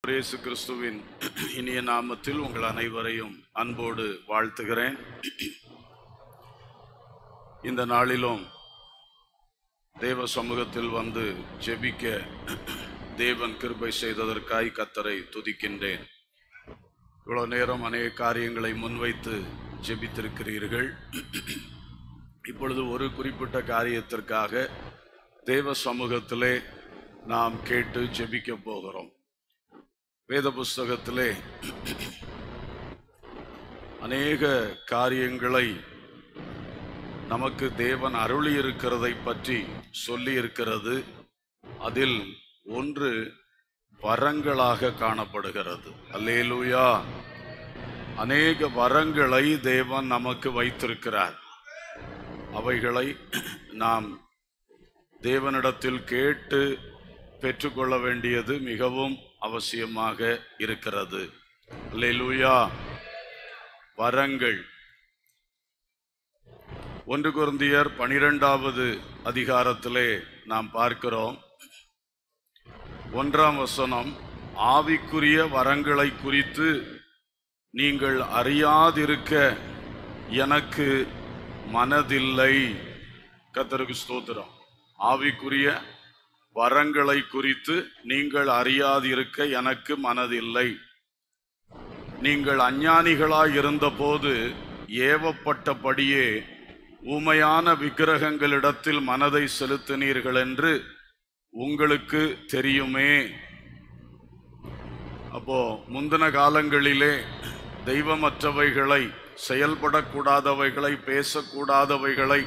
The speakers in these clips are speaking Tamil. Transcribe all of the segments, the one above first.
ஆண்டவர் இயேசு கிறிஸ்துவின் இனிய நாமத்தில் உங்கள் அனைவரையும் அன்போடு வாழ்த்துகிறேன் இந்த நாளிலும் தேவ சமூகத்தில் வந்து ஜெபிக்க தேவன் கிருபை செய்ததற்காய் கத்தரை துதிக்கின்றேன் இவ்வளவு நேரம் அநேக காரியங்களை முன்வைத்து ஜெபித்திருக்கிறீர்கள் இப்பொழுது ஒரு குறிப்பிட்ட காரியத்திற்காக தேவ சமூகத்திலே நாம் கேட்டு ஜெபிக்க போகிறோம் வேத புஸ்தகத்திலே அநேக காரியங்களை நமக்கு தேவன் அருளி இருக்கிறதை பற்றி சொல்லி இருக்கிறது அதில் ஒன்று வரங்களாக காணப்படுகிறது அல்லேலூயா அநேக வரங்களை தேவன் நமக்கு வைத்திருக்கிறார் அவைகளை நாம் தேவனிடத்தில் கேட்டு பெற்றுக்கொள்ள வேண்டியது மிகவும் அவசியமாக இருக்கிறது அல்லேலூயா வரங்கள் ஒன்று குருந்தியர் பனிரெண்டாவது அதிகாரத்திலே நாம் பார்க்கிறோம் ஒன்றாம் வசனம் ஆவிக்குரிய வரங்களை குறித்து நீங்கள் அறியாதிருக்க எனக்கு மனதில்லை கத்தருக்கு ஸ்தோத்திரம் ஆவிக்குரிய வரங்களை குறித்து நீங்கள் அறியாதிருக்க எனக்கு மனதில்லை நீங்கள் அஞ்ஞானிகளாய் இருந்தபோது ஏவப்பட்டபடியே ஊமையான விக்கிரகங்களிடத்தில் மனதை செலுத்தினீர்கள் என்று உங்களுக்கு தெரியுமே அப்போ முந்தின காலங்களிலே தெய்வமற்றவைகளை செயல்படக்கூடாதவைகளை பேசக்கூடாதவைகளை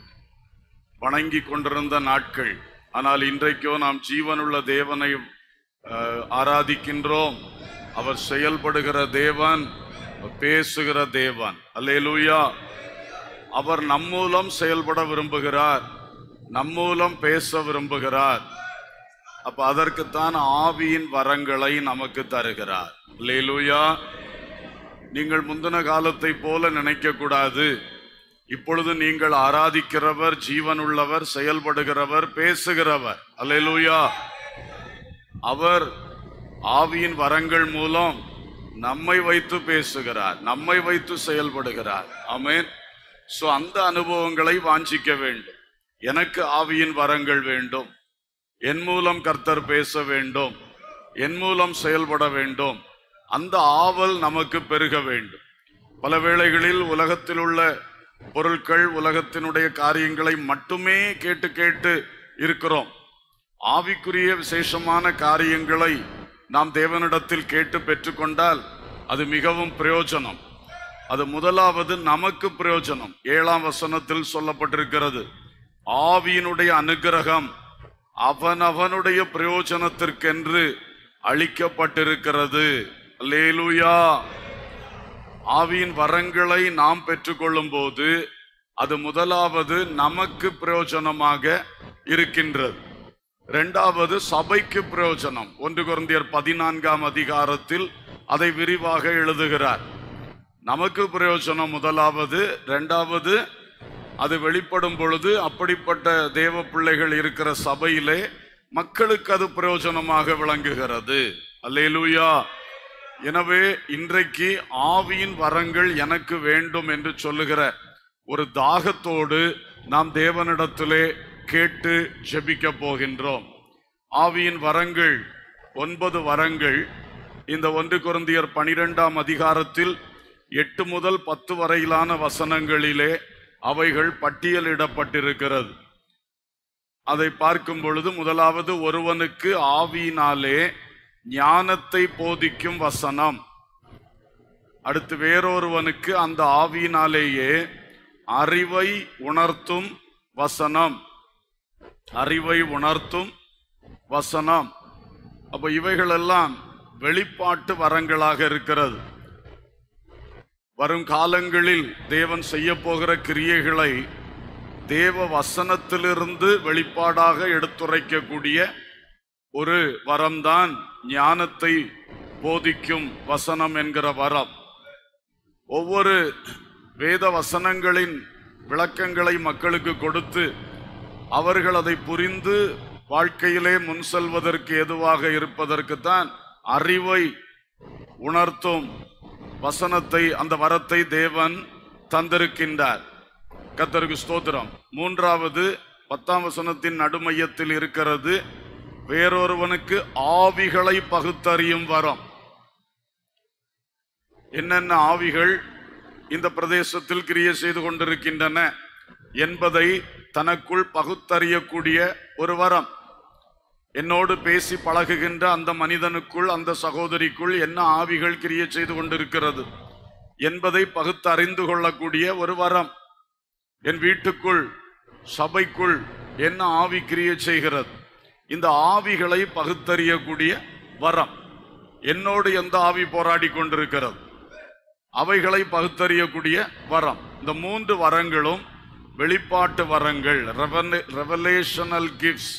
வணங்கி கொண்டிருந்த நாட்கள் ஆனால் இன்றைக்கோ நாம் ஜீவனுள்ள தேவனை அஹ், ஆராதிக்கின்றோம் அவர் செயல்படுகிற தேவன் பேசுகிற தேவன் அல்லேலூயா அவர் நம் மூலம் செயல்பட விரும்புகிறார் நம் மூலம் பேச விரும்புகிறார் அப்ப அதற்குத்தான் ஆவியின் வரங்களை நமக்கு தருகிறார் அல்லேலூயா நீங்கள் முந்தின காலத்தை போல நினைக்க கூடாது இப்பொழுது நீங்கள் ஆராதிக்கிறவர் ஜீவனுள்ளவர் செயல்படுகிறவர் பேசுகிறவர் அல்லேலூயா அவர் ஆவியின் வரங்கள் மூலம் நம்மை வைத்து பேசுகிறார் நம்மை வைத்து செயல்படுகிறார் ஆமென் சோ அந்த அனுபவங்களை வாஞ்சிக்க வேண்டும் எனக்கு ஆவியின் வரங்கள் வேண்டும் என் மூலம் கர்த்தர் பேச வேண்டும் என் மூலம் செயல்பட வேண்டும் அந்த ஆவல் நமக்கு பெருக வேண்டும் பல வேளைகளில் உலகத்தில் உள்ள பொருட்கள் உலகத்தினுடைய காரியங்களை மட்டுமே கேட்டு கேட்டு இருக்கிறோம் ஆவிக்குரிய விசேஷமான காரியங்களை நாம் தேவனிடத்தில் கேட்டு பெற்றுக்கொண்டால் அது மிகவும் பிரயோஜனம் அது முதலாவது நமக்கு பிரயோஜனம் ஏழாம் வசனத்தில் சொல்லப்பட்டிருக்கிறது ஆவியினுடைய அனுக்கிரகம் அவனவனுடைய பிரயோஜனத்திற்கென்று அளிக்கப்பட்டிருக்கிறது அல்லேலூயா ஆவியின் வரங்களை நாம் பெற்றுக்கொள்ளும் போது அது முதலாவது நமக்கு பிரயோஜனமாக இருக்கின்றது இரண்டாவது சபைக்கு பிரயோஜனம் ஒன்று குருந்தியர் பதினான்காம் அதிகாரத்தில் அதை விரிவாக எழுதுகிறார் நமக்கு பிரயோஜனம் முதலாவது இரண்டாவது அது வெளிப்படும் பொழுது அப்படிப்பட்ட தேவ பிள்ளைகள் இருக்கிற சபையிலே மக்களுக்கு அது பிரயோஜனமாக விளங்குகிறது அல்லேலூயா எனவே இன்றைக்கு ஆவியின் வரங்கள் எனக்கு வேண்டும் என்று சொல்லுகிற ஒரு தாகத்தோடு நாம் தேவனிடத்திலே கேட்டு ஜெபிக்க போகின்றோம் ஆவியின் வரங்கள் ஒன்பது வரங்கள் இந்த ஒன்று குருந்தியர் பனிரெண்டாம் அதிகாரத்தில் எட்டு முதல் பத்து வரையிலான வசனங்களிலே அவைகள் பட்டியலிடப்பட்டிருக்கிறது அதை பார்க்கும் பொழுது முதலாவது ஒருவனுக்கு ஆவியினாலே ஞானத்தை போதிக்கும் வசனம் அடுத்து வேறொருவனுக்கு அந்த ஆவியினாலேயே அறிவை உணர்த்தும் வசனம் அறிவை உணர்த்தும் வசனம் அப்ப இவைகளெல்லாம் வெளிப்பாட்டு வரங்களாக இருக்கிறது வரும் காலங்களில் தேவன் செய்ய போகிற கிரியைகளை தேவ வசனத்திலிருந்து வெளிப்பாடாக எடுத்துரைக்கக்கூடிய ஒரு வரம்தான் ஞானத்தை போதிக்கும் வசனம் என்கிற வரம் ஒவ்வொரு வேத வசனங்களின் விளக்கங்களை மக்களுக்கு கொடுத்து அவர்கள் அதை புரிந்து வாழ்க்கையிலே முன் செல்வதற்கு எதுவாக இருப்பதற்குத்தான் அறிவை உணர்த்தும் வசனத்தை அந்த வரத்தை தேவன் தந்திருக்கின்றார் கர்த்தருக்கு ஸ்தோத்திரம் மூன்றாவது பத்தாம் வசனத்தின் நடுமையத்தில் இருக்கிறது வேறொருவனுக்கு ஆவிகளை பகுத்தறியும் வரம் என்னென்ன ஆவிகள் இந்த பிரதேசத்தில் கிரியை செய்து கொண்டிருக்கின்றன என்பதை தனக்குள் பகுத்தறியக்கூடிய ஒரு வரம் என்னோடு பேசி பழகுகின்ற அந்த மனிதனுக்குள் அந்த சகோதரிக்குள் என்ன ஆவிகள் கிரியை செய்து கொண்டிருக்கிறது என்பதை பகுத்து அறிந்து கொள்ளக்கூடிய ஒரு வரம் என் வீட்டுக்குள் சபைக்குள் என்ன ஆவி கிரியை செய்கிறது இந்த ஆவிகளை பகுத்தறியக்கூடிய வரம் என்னோடு எந்த ஆவி போராடி கொண்டிருக்கிறது அவைகளை பகுத்தறியக்கூடிய வரம் இந்த மூன்று வரங்களும் வெளிப்பாட்டு வரங்கள் ரெவலேஷனல் கிஃப்ட்ஸ்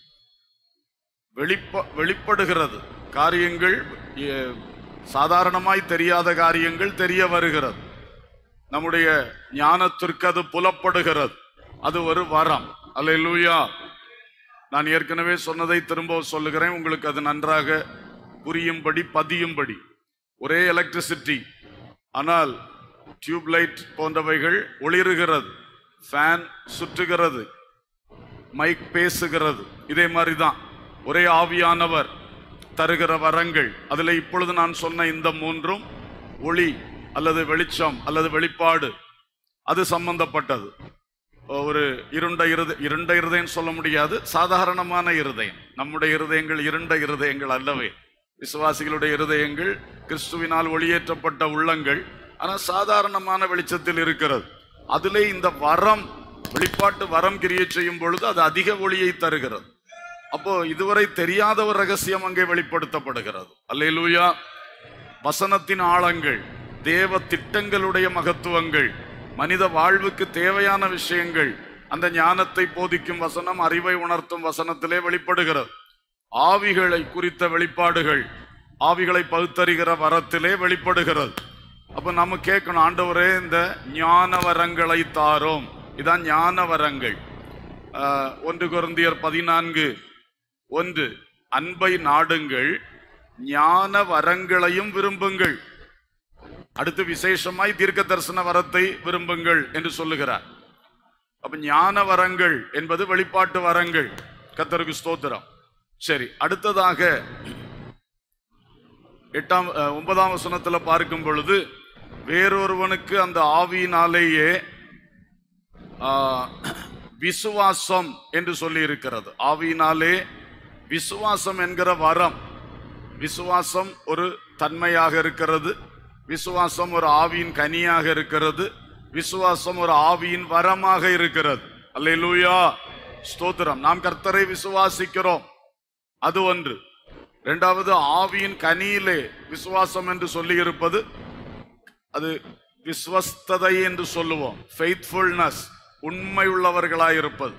வெளிப்ப வெளிப்படுகிறது காரியங்கள் எ, சாதாரணமாய் தெரியாத காரியங்கள் தெரிய வருகிறது நம்முடைய ஞானத்திற்கு அது புலப்படுகிறது அது ஒரு வரம் அல்லேலூயா நான் ஏற்கனவே சொன்னதை திரும்ப சொல்லுகிறேன் உங்களுக்கு அது நன்றாக புரியும்படி பதியும்படி ஒரே எலக்ட்ரிசிட்டி ஆனால் டியூப் லைட் போன்றவைகள் ஒளிருகிறது ஃபேன் சுற்றுகிறது மைக் பேசுகிறது இதே மாதிரி தான் ஒரே ஆவியானவர் தருகிற வரங்கள் அதில் இப்பொழுது நான் சொன்ன இந்த மூன்றும் ஒளி அல்லது வெளிச்சம் அல்லது வெளிப்பாடு அது சம்பந்தப்பட்டது ஒரு இருண்ட இருத இருண்ட இருதயம் சொல்ல முடியாது சாதாரணமான இருதயம் நம்முடைய இருதயங்கள் இருண்ட இருதயங்கள் அல்லவே விசுவாசிகளுடைய இருதயங்கள் கிறிஸ்துவினால் ஒளியேற்றப்பட்ட உள்ளங்கள் ஆனால் சாதாரணமான வெளிச்சத்தில் இருக்கிறது அதிலே இந்த வரம் வெளிப்பாட்டு வரம் கிரியை செய்யும் பொழுது அது அதிக ஒளியை தருகிறது அப்போ இதுவரை தெரியாத ஒரு ரகசியம் அங்கே வெளிப்படுத்தப்படுகிறது அல்லேலூயா வசனத்தின் ஆழங்கள் தேவ திட்டங்களுடைய மகத்துவங்கள் மனித வாழ்வுக்கு தேவையான விஷயங்கள் அந்த ஞானத்தை போதிக்கும் வசனம் அறிவை உணர்த்தும் வசனத்திலே வெளிப்படுகிறது ஆவிகளை குறித்த வெளிப்பாடுகள் ஆவிகளை பகுத்தறிகிற வரத்திலே வெளிப்படுகிறது அப்ப நம்ம கேட்கணும் ஆண்டவரே இந்த ஞான வரங்களை தாரோம் இதான் ஞான வரங்கள் ஆஹ், ஒன்று குருந்தியர் பதினான்கு ஒன்று அன்பை நாடுங்கள் ஞான வரங்களையும் விரும்புங்கள் அடுத்து விசேஷமாய் தீர்க்க தரிசன வரத்தை விரும்புங்கள் என்று சொல்லுகிறார் அப்ப ஞான வரங்கள் என்பது வெளிப்பாட்டு வரங்கள் கத்தருக்கு ஸ்தோத்திரம் சரி அடுத்ததாக எட்டாம் அஹ், ஒன்பதாம் வசனத்துல பார்க்கும் பொழுது வேறொருவனுக்கு அந்த ஆவியினாலேயே ஆஹ், விசுவாசம் என்று சொல்லி இருக்கிறது ஆவியினாலே விசுவாசம் என்கிற வரம் விசுவாசம் ஒரு தன்மையாக இருக்கிறது விசுவாசம் ஒரு ஆவியின் கனியாக இருக்கிறது விசுவாசம் ஒரு ஆவியின் வரமாக இருக்கிறது அல்லேலூயா ஸ்தோத்திரம் நாம் கர்த்தரை விசுவாசிக்கிறோம் அது ஒன்று இரண்டாவது ஆவியின் கனியிலே விசுவாசம் என்று சொல்லி இருப்பது அது விஸ்வஸ்ததை என்று சொல்லுவோம் ஃபெய்த்ஃபுல்னஸ் உண்மை உள்ளவர்களாய் இருப்பது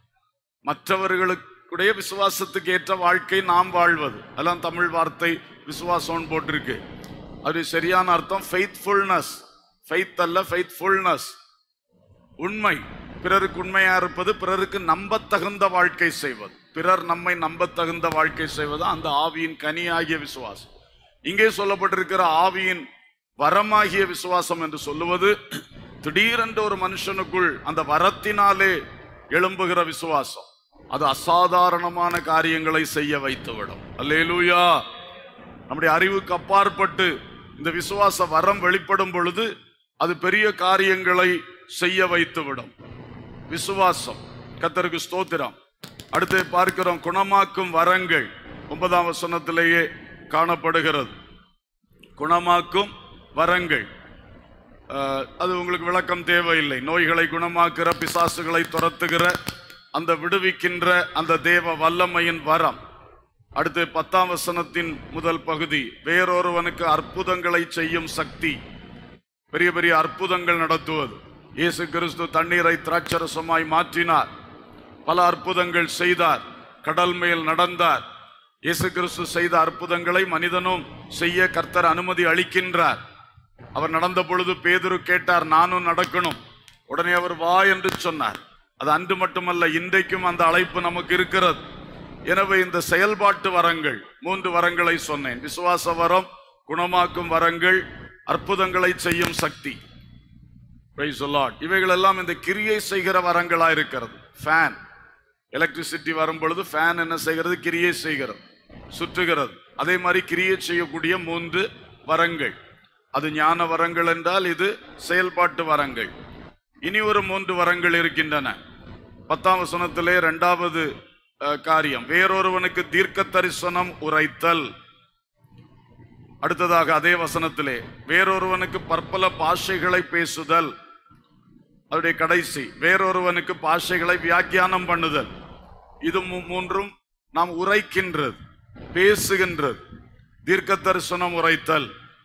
மற்றவர்களுடைய விசுவாசத்துக்கு ஏற்ற வாழ்க்கை நாம் வாழ்வது அதெல்லாம் தமிழ் வார்த்தை விசுவாசம் போட்டிருக்கு அது சரியான அர்த்தம் ஃபெய்த்ஃபுல்னஸ் ஃபெய்த் அல்ல ஃபெய்த்ஃபுல்னஸ் உண்மை பிறருக்கு உண்மையா இருப்பது பிறருக்கு நம்பத்தகுந்த வாழ்க்கை செய்வது பிறர் நம்மை நம்பத்தகுந்த வாழ்க்கை செய்வது அந்த ஆவியின் கனியாகிய விசுவாசம் இங்கே சொல்லப்பட்டிருக்கிற ஆவியின் வரமாகிய விசுவாசம் என்று சொல்லுவது திடீரென்று ஒரு மனுஷனுக்குள் அந்த வரத்தினாலே எழும்புகிற விசுவாசம் அது அசாதாரணமான காரியங்களை செய்ய வைத்துவிடும் அல்லேலூயா நம்முடைய அறிவுக்கு அப்பாற்பட்டு இந்த விசுவாச வரம் வெளிப்படும் பொழுது அது பெரிய காரியங்களை செய்ய வைத்துவிடும் விசுவாசம் கத்தருக்கு ஸ்தோத்திரம் அடுத்து பார்க்கிறோம் குணமாக்கும் வரங்கள் ஒன்பதாம் வசனத்திலேயே காணப்படுகிறது குணமாக்கும் வரங்கள் அஹ், அது உங்களுக்கு விளக்கம் தேவையில்லை நோய்களை குணமாக்குற பிசாசுகளை துரத்துகிற அந்த விடுவிக்கின்ற அந்த தேவ வல்லமையின் வரம் அடுத்து பத்தாம் வசனத்தின் முதல் பகுதி வேறொருவனுக்கு அற்புதங்களை செய்யும் சக்தி பெரிய பெரிய அற்புதங்கள் நடத்துவது இயேசு கிறிஸ்து தண்ணீரை திராட்சரசமாய் மாற்றினார் பல அற்புதங்கள் செய்தார் கடல் மேல் நடந்தார் இயேசு கிறிஸ்து செய்த அற்புதங்களை மனிதனும் செய்ய கர்த்தர் அனுமதி அளிக்கின்றார் அவர் நடந்த பொழுது பேதுரு கேட்டார் நானும் நடக்கணும் உடனே அவர் வா என்று சொன்னார் அது அன்று மட்டுமல்ல இன்றைக்கும் அந்த அழைப்பு நமக்கு இருக்கிறது எனவே இந்த செயல்பாட்டு வரங்கள் மூன்று வரங்களை சொன்னேன் விசுவாச வரம் குணமாக்கும் வரங்கள் அற்புதங்களை செய்யும் சக்தி Praise the Lord. இவைகள் எல்லாம் இந்த கிரியை செய்கிற வரங்களா இருக்கிறது ஃபேன் எலக்ட்ரிசிட்டி வரும் பொழுது ஃபேன் என்ன செய்கிறது கிரியை செய்கிறது சுற்றுகிறது அதே மாதிரி கிரியை செய்யக்கூடிய மூன்று வரங்கள் அது ஞான வரங்கள் என்றால் இது செயல்பாட்டு வரங்கள் இனி ஒரு மூன்று வரங்கள் இருக்கின்றன பத்தாம் வசனத்திலே இரண்டாவது அஹ், காரியம் வேறொருவனுக்கு தீர்க்க தரிசனம் உரைத்தல் அடுத்ததாக அதே வசனத்திலே வேறொருவனுக்கு பற்பல பாஷைகளை பேசுதல் அவருடைய கடைசி வேறொருவனுக்கு பாஷைகளை வியாக்கியானம் பண்ணுதல் இது மூ- மூன்றும் நாம் உரைக்கின்றது பேசுகின்றது தீர்க்க தரிசனம் உரைத்தல்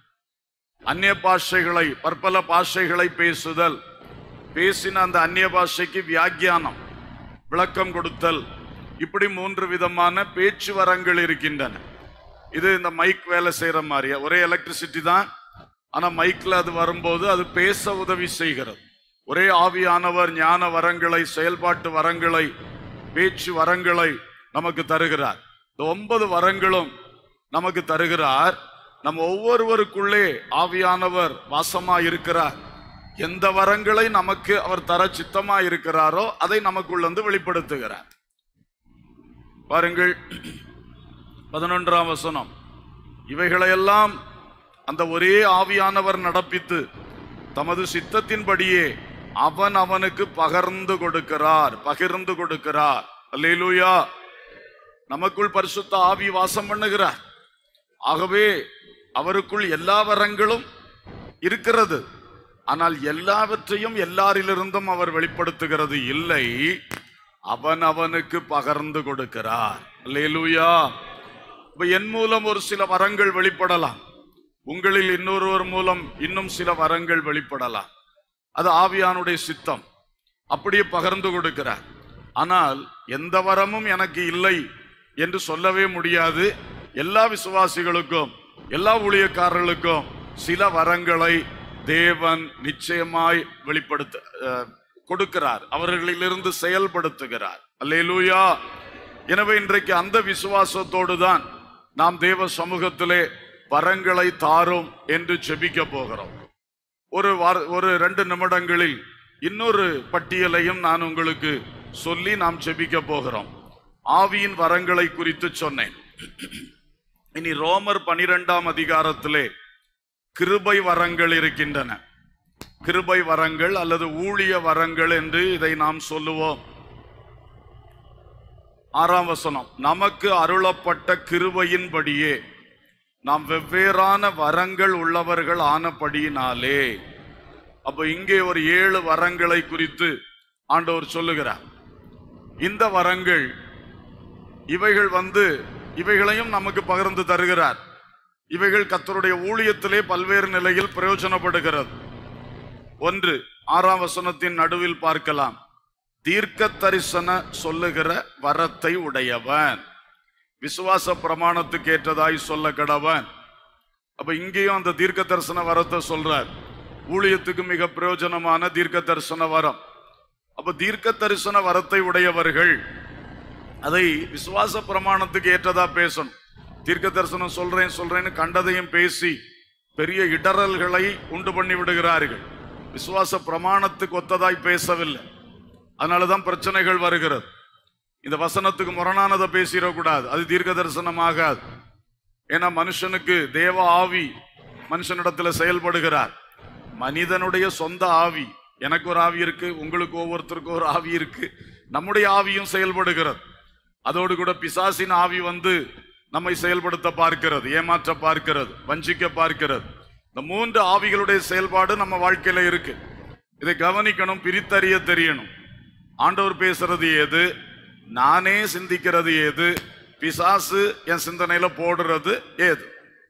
அந்நிய பாஷைகளை பற்பல பாஷைகளை பேசுதல் பேசின அந்த அந்நிய பாஷைக்கு வியாக்கியானம் விளக்கம் கொடுத்தல் இப்படி மூன்று விதமான பேச்சு வரங்கள் இருக்கின்றன இது இந்த மைக் வேலை செய்யற மாதிரி ஒரே எலக்ட்ரிசிட்டி தான் ஆனா மைக்ல அது வரும்போது அது பேச உதவி செய்கிறது ஒரே ஆவியானவர் ஞான வரங்களை செயல்பாட்டு வரங்களை பேச்சு வரங்களை நமக்கு தருகிறார் இந்த ஒன்பது வரங்களும் நமக்கு தருகிறார் நம்ம ஒவ்வொருவருக்குள்ளே ஆவியானவர் வாசமா இருக்கிறார் எந்த வரங்களை நமக்கு அவர் தர சித்தமா இருக்கிறாரோ அதை நமக்குள்ள இருந்து வெளிப்படுத்துகிறார் பாருங்கள் பதினொன்றாம் வசனம் இவைகளையெல்லாம் அந்த ஒரே ஆவியானவர் நடப்பித்து தமது சித்தத்தின்படியே அவன் அவனுக்கு பகர்ந்து கொடுக்கிறார் பகிர்ந்து கொடுக்கிறார் அல்லேலூயா நமக்குள் பரிசுத்த ஆவி வாசம் பண்ணுகிறார் ஆகவே அவருக்குள் எல்லா வரங்களும் இருக்கிறது ஆனால் எல்லாவற்றையும் எல்லாரிலிருந்தும் அவர் வெளிப்படுத்துகிறது இல்லை அவன் அவனுக்கு பகர்ந்து கொடுக்கிறார் அல்லேலூயா இப்ப என் மூலம் ஒரு சில வரங்கள் வெளிப்படலாம் உங்களில் இன்னொருவர் மூலம் இன்னும் சில வரங்கள் வெளிப்படலாம் அது ஆவியானுடைய சித்தம் அப்படியே பகிர்ந்து கொடுக்கிறார் ஆனால் எந்த வரமும் எனக்கு இல்லை என்று சொல்லவே முடியாது எல்லா விசுவாசிகளுக்கும் எல்லா ஊழியக்காரர்களுக்கும் சில வரங்களை தேவன் நிச்சயமாய் வெளிப்படுத்த அஹ், கொடுக்கிறார் அவர்களிலிருந்து செயல்படுத்துகிறார் அல்லேலூயா எனவே இன்றைக்கு அந்த விசுவாசத்தோடு தான் நாம் தேவ சமூகத்திலே வரங்களை தாரும் என்று செபிக்க போகிறோம் ஒரு வார- ஒரு ரெண்டு நிமிடங்களில் இன்னொரு பட்டியலையும் நான் உங்களுக்கு சொல்லி நாம் செபிக்க போகிறோம் ஆவியின் வரங்களை குறித்து சொன்னேன் இனி ரோமர் பனிரெண்டாம் அதிகாரத்திலே கிருபை வரங்கள் இருக்கின்றன கிருபை வரங்கள் அல்லது ஊழிய வரங்கள் என்று இதை நாம் சொல்லுவோம் ஆறாம் வசனம் நமக்கு அருளப்பட்ட கிருபையின்படியே நாம் வெவ்வேறான வரங்கள் உள்ளவர்கள் ஆனபடியினாலே அப்ப இங்கே ஒரு ஏழு வரங்களை குறித்து ஆண்டவர் சொல்லுகிறார் இந்த வரங்கள் இவைகள் வந்து இவைகளையும் நமக்கு பகிர்ந்து தருகிறார் இவைகள் கர்த்தருடைய ஊழியத்திலே பல்வேறு நிலையில் பிரயோஜனப்படுகிறது ஒன்று ஆறாம் வசனத்தின் நடுவில் பார்க்கலாம் தீர்க்க தரிசன சொல்லுகிற வரத்தை உடையவன் விசுவாச பிரமாணத்துக்கு ஏற்றதாய் சொல்ல கடவன் அப்ப இங்கேயும் அந்த தீர்க்க தரிசன வரத்தை சொல்றார் ஊழியத்துக்கு மிக பிரயோஜனமான தீர்க்க தரிசன வரம் அப்ப தீர்க்க தரிசன வரத்தை உடையவர்கள் அதை விசுவாச பிரமாணத்துக்கு ஏற்றதா பேசணும் தீர்க்க தரிசனம் சொல்றேன் சொல்றேன்னு கண்டதையும் பேசி பெரிய இடறல்களை உண்டு பண்ணி விடுகிறார்கள் விசுவாச பிரமாணத்துக்கு ஒத்ததாய் பேசவில்லை அதனாலதான் பிரச்சனைகள் வருகிறது இந்த வசனத்துக்கு முரணானதை பேசிடக்கூடாது அது தீர்க்க தரிசனமாகாது ஏன்னா மனுஷனுக்கு தேவ ஆவி மனுஷனிடத்துல செயல்படுகிறார் மனிதனுடைய சொந்த ஆவி எனக்கு ஒரு ஆவி இருக்கு உங்களுக்கு ஒவ்வொருத்தருக்கும் ஒரு ஆவி இருக்கு நம்முடைய ஆவியும் செயல்படுகிறது அதோடு கூட பிசாசின் ஆவி வந்து நம்மை செயல்படுத்த பார்க்கிறது ஏமாற்ற பார்க்கிறது வஞ்சிக்க பார்க்கிறது இந்த மூன்று ஆவிகளுடைய செயல்பாடு நம்ம வாழ்க்கையில இருக்கு இதை கவனிக்கணும் பிரித்தறிய தெரியணும் ஆண்டவர் பேசுறது ஏது நானே சிந்திக்கிறது ஏது பிசாசு என் சிந்தனையில போடுறது ஏது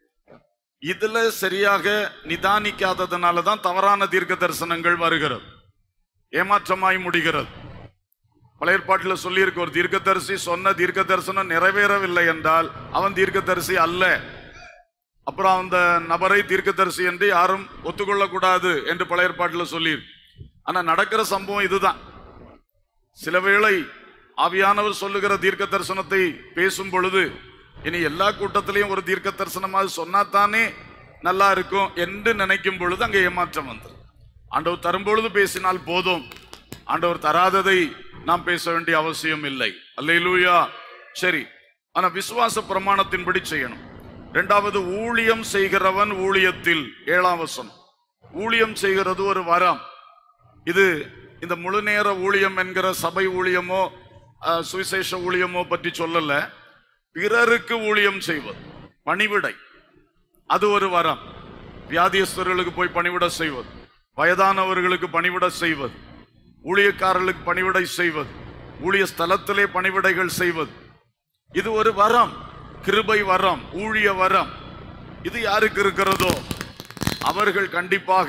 இதுல சரியாக நிதானிக்காததுனால தான் தவறான தீர்க்க தரிசனங்கள் வருகிறது ஏமாற்றமாய் முடிகிறது பழைய ஏற்பாட்டில் சொல்லியிருக்கு ஒரு தீர்க்கதரிசி சொன்ன தீர்க்க தரிசனம் நிறைவேறவில்லை என்றால் அவன் தீர்க்கதரிசி அல்ல அப்புறம் அந்த நபரை தீர்க்கதரிசி என்று யாரும் ஒத்துக்கொள்ளக்கூடாது என்று பழைய ஏற்பாட்டில் சொல்லியிருக்கு ஆனா நடக்கிற சம்பவம் இதுதான் சில வேளை ஆவியானவர் சொல்லுகிற தீர்க்க தரிசனத்தை பேசும் பொழுது இனி எல்லா கூட்டத்திலையும் ஒரு தீர்க்க தரிசனமாக சொன்னாத்தானே நல்லா இருக்கும் என்று நினைக்கும் பொழுது அங்கே ஏமாற்றம் வந்துடும் ஆண்டவர் தரும் பொழுது பேசினால் போதும் ஆண்டவர் தராததை நாம் பேச வேண்டிய அவசியம் இல்லை அல்லேலூயா சரி ஆனா விசுவாச பிரமாணத்தின்படி செய்யணும் இரண்டாவது ஊழியம் செய்கிறவன் ஊழியத்தில் ஏழாம் வசனம் ஊழியம் செய்கிறது ஒரு வரம் இது இந்த முழு நேர ஊழியம் என்கிற சபை ஊழியமோ அஹ், சுவிசேஷ ஊழியமோ பற்றி சொல்லல பிறருக்கு ஊழியம் செய்வது பணிவிடை அது ஒரு வரம் வியாதியஸ்தர்களுக்கு போய் பணிவிட செய்வது வயதானவர்களுக்கு பணிவிட செய்வது ஊழியக்காரர்களுக்கு பணிவிடை செய்வது ஊழிய ஸ்தலத்திலே பணிவிடைகள் செய்வது இது ஒரு வரம் கிருபை வரம் ஊழிய வரம் இது யாருக்கு இருக்கிறதோ அவர்கள் கண்டிப்பாக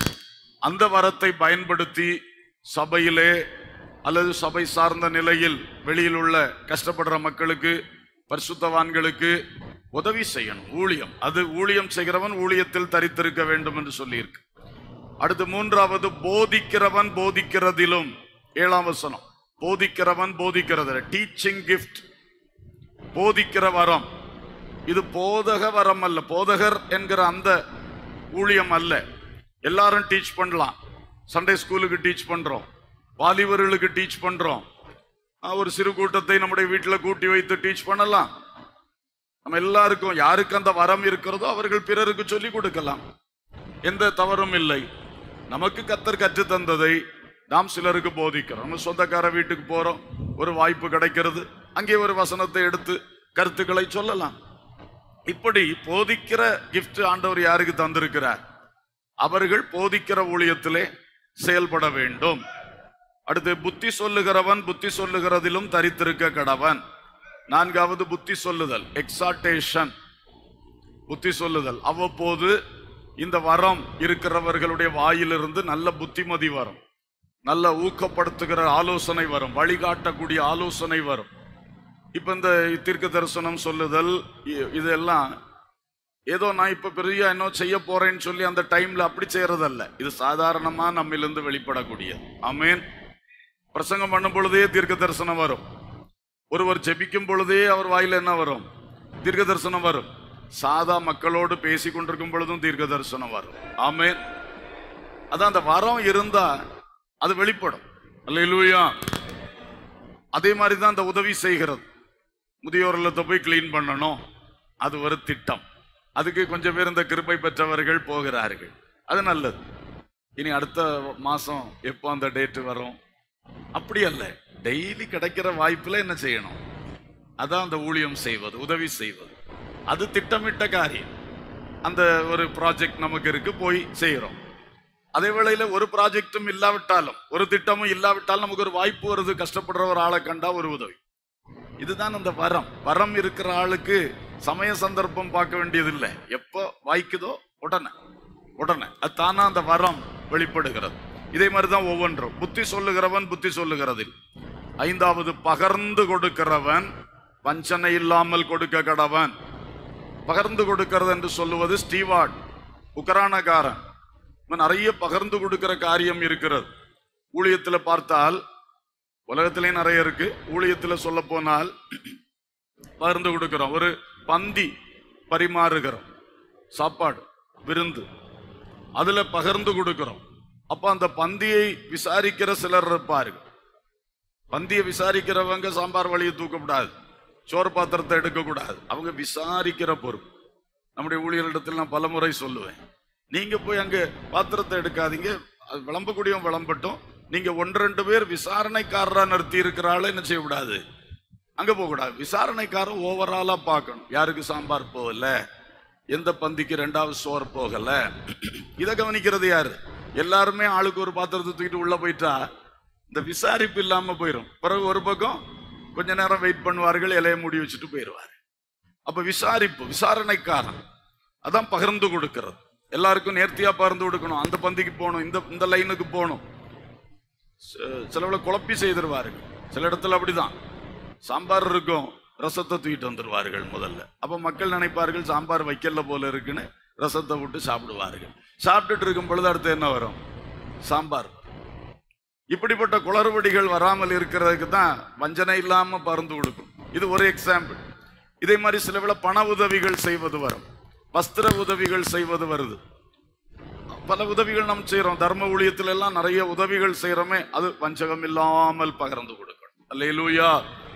அந்த வரத்தை பயன்படுத்தி சபையிலே அல்லது சபை சார்ந்த நிலையில் வெளியில் உள்ள கஷ்டப்படுற மக்களுக்கு பரிசுத்தவான்களுக்கு உதவி செய்யணும் ஊழியம் அது ஊழியம் செய்கிறவன் ஊழியத்தில் தரித்திருக்க வேண்டும் என்று சொல்லியிருக்கு அடுத்து மூன்றாவது போதிக்கிறவன் போதிக்கிறதிலும் ஏழாம் வசனம் போதிக்கிறவன் போதிக்கிறது டீச்சிங் கிஃப்ட் போதிக்கிற வரம் இது போதக வரம் அல்ல போதகர் என்கிற அந்த ஊழியம் அல்ல எல்லாரும் டீச் பண்ணலாம் சண்டே ஸ்கூலுக்கு டீச் பண்றோம் வாலிபர்களுக்கு டீச் பண்றோம் ஆஹ், ஒரு சிறு கூட்டத்தை நம்முடைய வீட்டில் கூட்டி வைத்து டீச் பண்ணலாம் நம்ம எல்லாருக்கும் யாருக்கு அந்த வரம் இருக்கிறதோ அவர்கள் பிறருக்கு சொல்லி கொடுக்கலாம் எந்த தவறும் இல்லை நமக்கு கத்தர் கற்று தந்ததை நாம் சிலருக்கு போதிக்கிறோம் நம்ம சொந்தக்கார வீட்டுக்கு போறோம் ஒரு வாய்ப்பு கிடைக்கிறது அங்கே ஒரு வசனத்தை எடுத்து கருத்துக்களை சொல்லலாம் இப்படி போதிக்கிற gift ஆண்டவர் யாருக்கு தந்திருக்கிறார் அவர்கள் போதிக்கிற ஊழியத்திலே செயல்பட வேண்டும் அடுத்து புத்தி சொல்லுகிறவன் புத்தி சொல்லுகிறதிலும் தரித்திருக்க கடவன் நான்காவது புத்தி சொல்லுதல் எக்ஸாட்டேஷன் புத்தி சொல்லுதல் அவ்வப்போது இந்த வரம் இருக்கிறவர்களுடைய வாயிலிருந்து நல்ல புத்திமதி வரும் நல்ல ஊக்கப்படுத்துகிற ஆலோசனை வரும் வழிகாட்டக்கூடிய ஆலோசனை வரும் இப்ப இந்த தீர்க்க தரிசனம் சொல்லுதல் இ- இதெல்லாம் ஏதோ நான் இப்ப பெரிய என்ன செய்ய போறேன்னு சொல்லி அந்த டைம்ல அப்படி செய்யறதல்ல இது சாதாரணமா நம்மிலிருந்து வெளிப்படக்கூடியது ஆமென் பிரசங்கம் பண்ணும் பொழுதே தீர்க்க தரிசனம் வரும் ஒருவர் ஜெபிக்கும் பொழுதே அவர் வாயில என்ன வரும் தீர்க்க தரிசனம் வரும் சாதா மக்களோடு பேசி கொண்டிருக்கும் பொழுதும் தீர்க்க தரிசனம் வரும் ஆமென் அதான் அந்த வரம் இருந்தா அது வெளிப்படும் அல்லேலூயா அதே மாதிரி தான் அந்த உதவி செய்கிறது முதியோர் இல்லத்தை போய் க்ளீன் பண்ணணும் அது ஒரு திட்டம் அதுக்கு கொஞ்சம் பேர் இந்த கிருபை பெற்றவர்கள் போகிறார்கள் அது நல்லது இனி அடுத்த மாசம் எப்போ அந்த டேட் வரும் அப்படி அல்ல டெய்லி கிடைக்கிற வாய்ப்புல என்ன செய்யணும் அதான் அந்த ஊழியம் செய்வது உதவி செய்வது அது திட்டமிட்ட காரியம் அந்த ஒரு ப்ராஜெக்ட் நமக்கு இருக்கு போய் செய்யறோம் அதே வேளையில ஒரு ப்ராஜெக்டும் இல்லாவிட்டாலும் ஒரு திட்டமும் இல்லாவிட்டாலும் நமக்கு ஒரு வாய்ப்பு வருது கஷ்டப்படுற ஒரு ஆளை கண்டா ஒரு உதவி இதுதான் அந்த வரம் வரம் இருக்கிற ஆளுக்கு சமய சந்தர்ப்பம் பார்க்க வேண்டியதில்லை எப்போ வாய்க்குதோ உடனே உடனே அது தானா அந்த வரம் வெளிப்படுகிறது இதே மாதிரி தான் ஒவ்வொன்றும் புத்தி சொல்லுகிறவன் புத்தி சொல்லுகிறதில் ஐந்தாவது பகர்ந்து கொடுக்கிறவன் வஞ்சனை இல்லாமல் கொடுக்க கடவன் பகர்ந்து கொடுக்கிறது என்று சொல்லுவது ஸ்டீவார்ட் உக்கரானக்காரன் இவன் நிறைய பகிர்ந்து கொடுக்கிற காரியம் இருக்கிறது ஊழியத்துல பார்த்தால் உலகத்திலே நிறைய இருக்கு ஊழியத்துல சொல்ல போனால் பகிர்ந்து கொடுக்கிறோம் ஒரு பந்தி பரிமாறுகிறோம் சாப்பாடு விருந்து அதுல பகிர்ந்து கொடுக்கிறோம் அப்ப அந்த பந்தியை விசாரிக்கிற சிலர் இருப்பார்கள் பந்தியை விசாரிக்கிறவங்க சாம்பார் வழியை தூக்கக்கூடாது சோறு பாத்திரத்தை எடுக்கக்கூடாது அவங்க விசாரிக்கிற பொறுப்பு நம்முடைய ஊழியர்களிடத்தில் நான் பலமுறை சொல்லுவேன் நீங்க போய் அங்க பாத்திரத்தை எடுக்காதீங்க அது விளம்பக்கூடியவன் விளம்பட்டும் நீங்க ஒன்று ரெண்டு பேர் விசாரணைக்காரரா நிறுத்தி இருக்கிற ஆளை என்ன செய்யக்கூடாது அங்க போகக்கூடாது விசாரணைக்காரன் ஓவராலா பார்க்கணும் யாருக்கு சாம்பார் போகல எந்த பந்திக்கு ரெண்டாவது சோறு போகல இதை கவனிக்கிறது யாரு எல்லாருமே ஆளுக்கு ஒரு பாத்திரத்தை தூக்கிட்டு உள்ள போயிட்டா இந்த விசாரிப்பு இல்லாம போயிடும் பிறகு ஒரு பக்கம் கொஞ்ச நேரம் வெயிட் பண்ணுவார்கள் இலைய மூடி வச்சுட்டு போயிடுவார் அப்ப விசாரிப்பு விசாரணைக்காரன் அதான் பகிர்ந்து கொடுக்கிறது எல்லாருக்கும் நேர்த்தியா பகிர்ந்து கொடுக்கணும் அந்த பந்திக்கு போகணும் இந்த இந்த லைனுக்கு போகணும் ச- சிலவுல குழப்பி செய்திருவார்கள் சில இடத்துல அப்படிதான் சாம்பார் இருக்கும் ரசத்தை தூக்கிட்டு வந்துருவார்கள் முதல்ல அப்ப மக்கள் நினைப்பார்கள் சாம்பார் வைக்கல போல இருக்குன்னு ரசத்தை விட்டு சாப்பிடுவார்கள் சாப்பிட்டுட்டு இருக்கும் பொழுது அடுத்து என்ன வரும் சாம்பார் இப்படிப்பட்ட குளறுபடிகள் வராமல் இருக்கிறதுக்கு தான் வஞ்சனை இல்லாம பறந்து கொடுக்கும் இது ஒரு எக்ஸாம்பிள் இதே மாதிரி சில வேளை பண உதவிகள் செய்வது வரும் வஸ்திர உதவிகள் செய்வது வருது பல உதவிகள் நாம் செய்யறோம் தர்ம ஊழியத்துல எல்லாம் நிறைய உதவிகள் செய்யறோமே அது வஞ்சகம் இல்லாமல் பகிர்ந்து கொடுக்கணும் அல்லேலூயா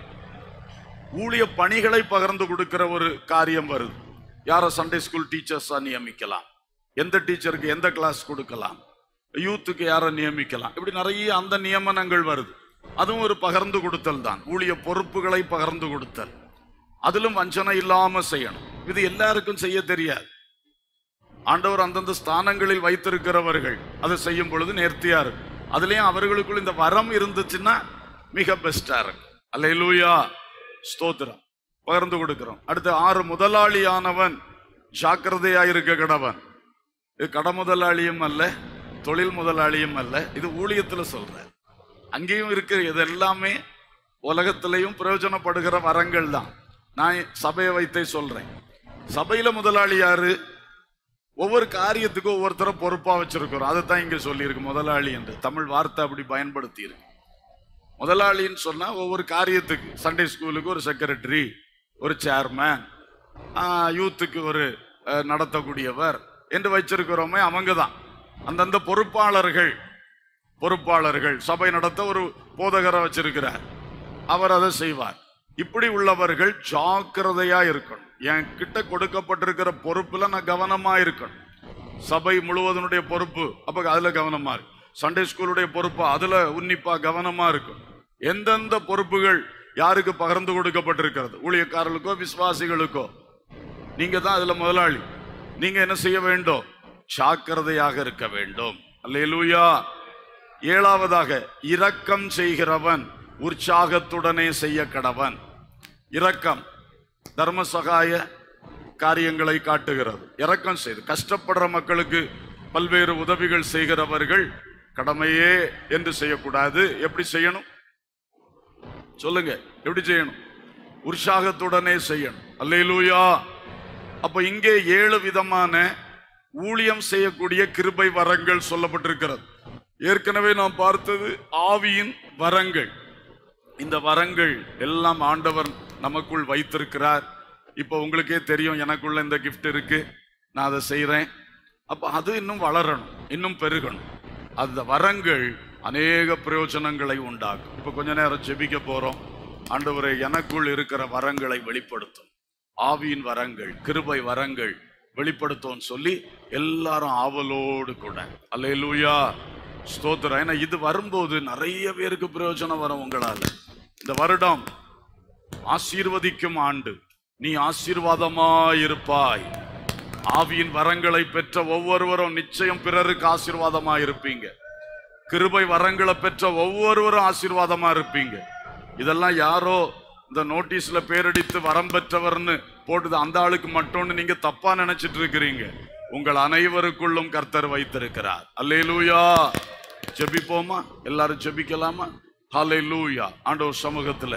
ஊழிய பணிகளை பகிர்ந்து கொடுக்கிற ஒரு காரியம் வருது யாரை சண்டே ஸ்கூல் டீச்சர்ஸா நியமிக்கலாம் எந்த டீச்சருக்கு எந்த கிளாஸ் கொடுக்கலாம் யூத்துக்கு யாரை நியமிக்கலாம் இப்படி நிறைய அந்த நியமனங்கள் வருது அதுவும் ஒரு பகிர்ந்து கொடுத்தல் தான் ஊழிய பொறுப்புகளை பகிர்ந்து கொடுத்தல் அதிலும் வஞ்சனை இல்லாம செய்யணும் இது எல்லாருக்கும் செய்ய தெரியாது ஆண்டவர் அந்தந்த ஸ்தானங்களில் வைத்திருக்கிறவர்கள் அதை செய்யும் பொழுது நேர்த்தியா இருக்கும் அதுலயும் அவர்களுக்குள் இந்த வரம் இருந்துச்சுன்னா மிக பெஸ்டா இருக்கும் அல்லேலூயா ஸ்தோத்திரம் பகிர்ந்து கொடுக்கிறோம் அடுத்து ஆறு முதலாளியானவன் ஜாக்கிரதையா இருக்க கடவன் இது கட முதலாளியும் அல்ல தொழில் முதலாளியும் அல்ல இது ஊழியத்துல சொல்றேன் அங்கேயும் இருக்கு இது எல்லாமே உலகத்திலையும் பிரயோஜனப்படுகிற வரங்கள் தான் நான் சபையை வைத்தே சொல்றேன் சபையில முதலாளி யாரு ஒவ்வொரு காரியத்துக்கும் ஒவ்வொருத்தரை பொறுப்பா வச்சிருக்கிறோம் அதைத்தான் இங்க சொல்லியிருக்கு முதலாளி என்று தமிழ் வார்த்தை அப்படி பயன்படுத்தி இருக்கு முதலாளின்னு சொன்னா ஒவ்வொரு காரியத்துக்கு சண்டே ஸ்கூலுக்கு ஒரு செக்ரட்டரி ஒரு சேர்மேன் யூத்துக்கு ஒரு அஹ், நடத்தக்கூடியவர் என்று வச்சிருக்கிறோமே அவங்க தான் அந்தந்த பொறுப்பாளர்கள் பொறுப்பாளர்கள் சபை நடத்த ஒரு போதகரை வச்சிருக்கிறார் அவர் அதை செய்வார் இப்படி உள்ளவர்கள் ஜாக்கிரதையா இருக்கணும் என் கிட்ட கொடுக்கப்பட்டிருக்கிற பொறுப்புல நான் கவனமா இருக்கணும் சபை முழுவதனுடைய பொறுப்பு அப்ப அதுல கவனமா இருக்கு சண்டே ஸ்கூலுடைய பொறுப்பு அதுல உன்னிப்பா கவனமா இருக்கும் எந்தெந்த பொறுப்புகள் யாருக்கு பகிர்ந்து கொடுக்கப்பட்டிருக்கிறது ஊழியக்காரர்களுக்கோ விசுவாசிகளுக்கோ நீங்க தான் அதுல முதலாளி நீங்க என்ன செய்ய வேண்டும் ஜாக்கிரதையாக இருக்க வேண்டும் அல்லேலூயா ஏழாவதாக இரக்கம் செய்கிறவன் உற்சாகத்துடனே செய்ய கடவன் இரக்கம் தர்ம சகாய காரியங்களை காட்டுகிறது இரக்கம் செய்து கஷ்டப்படுற மக்களுக்கு பல்வேறு உதவிகள் செய்கிறவர்கள் கடமையே என்று செய்யக்கூடாது எப்படி செய்யணும் சொல்லுங்க எப்படி செய்யணும் உற்சாகத்துடனே செய்யணும் அல்லேலூயா அப்ப இங்கே ஏழு விதமான ஊழியம் செய்யக்கூடிய கிருபை வரங்கள் சொல்லப்பட்டிருக்கிறது ஏற்கனவே நாம் பார்த்தது ஆவியின் வரங்கள் இந்த வரங்கள் எல்லாம் ஆண்டவர் நமக்குள் வைத்திருக்கிறார் இப்போ உங்களுக்கே தெரியும் எனக்குள்ள இந்த கிஃப்ட் இருக்கு நான் அதை செய்றேன் அப்ப அது இன்னும் வளரணும் இன்னும் பெருகணும் அந்த வரங்கள் அநேக பிரயோஜனங்களை உண்டாக்கும் இப்ப கொஞ்ச நேரம் ஜெபிக்க போறோம் ஆண்டவரே எனக்குள் இருக்கிற வரங்களை வெளிப்படுத்தும் ஆவியின் வரங்கள் கிருபை வரங்கள் வெளிப்படுத்தும் சொல்லி எல்லாரும் ஆவலோடு கூட அல்லேலூயா ஸ்தோத்திரம் ஏன்னா இது வரும்போது நிறைய பேருக்கு பிரயோஜனம் வரும் உங்களால இந்த வருடம் ஆசீர்வதிக்கும் ஆண்டு நீ ஆசீர்வாதமாயிருப்பாய் ஆவியின் வரங்களை பெற்ற ஒவ்வொருவரும் நிச்சயம் பிறருக்கு ஆசீர்வாதமா இருப்பீங்க கிருபை வரங்களை பெற்ற ஒவ்வொருவரும் ஆசீர்வாதமா இருப்பீங்க இதெல்லாம் யாரோ இந்த நோட்டீஸ்ல பேரடித்து வரம் பெற்றவர்னு போட்டுது அந்த ஆளுக்கு மட்டும்னு நீங்க தப்பா நினைச்சிட்டு இருக்கிறீங்க உங்கள் அனைவருக்குள்ளும் கர்த்தர் வைத்திருக்கிறார் அல்லேலூயா ஜெபிப்போமா எல்லாரும் ஜெபிக்கலாமா ஹalleluya ஆண்டவர் சமூகத்துல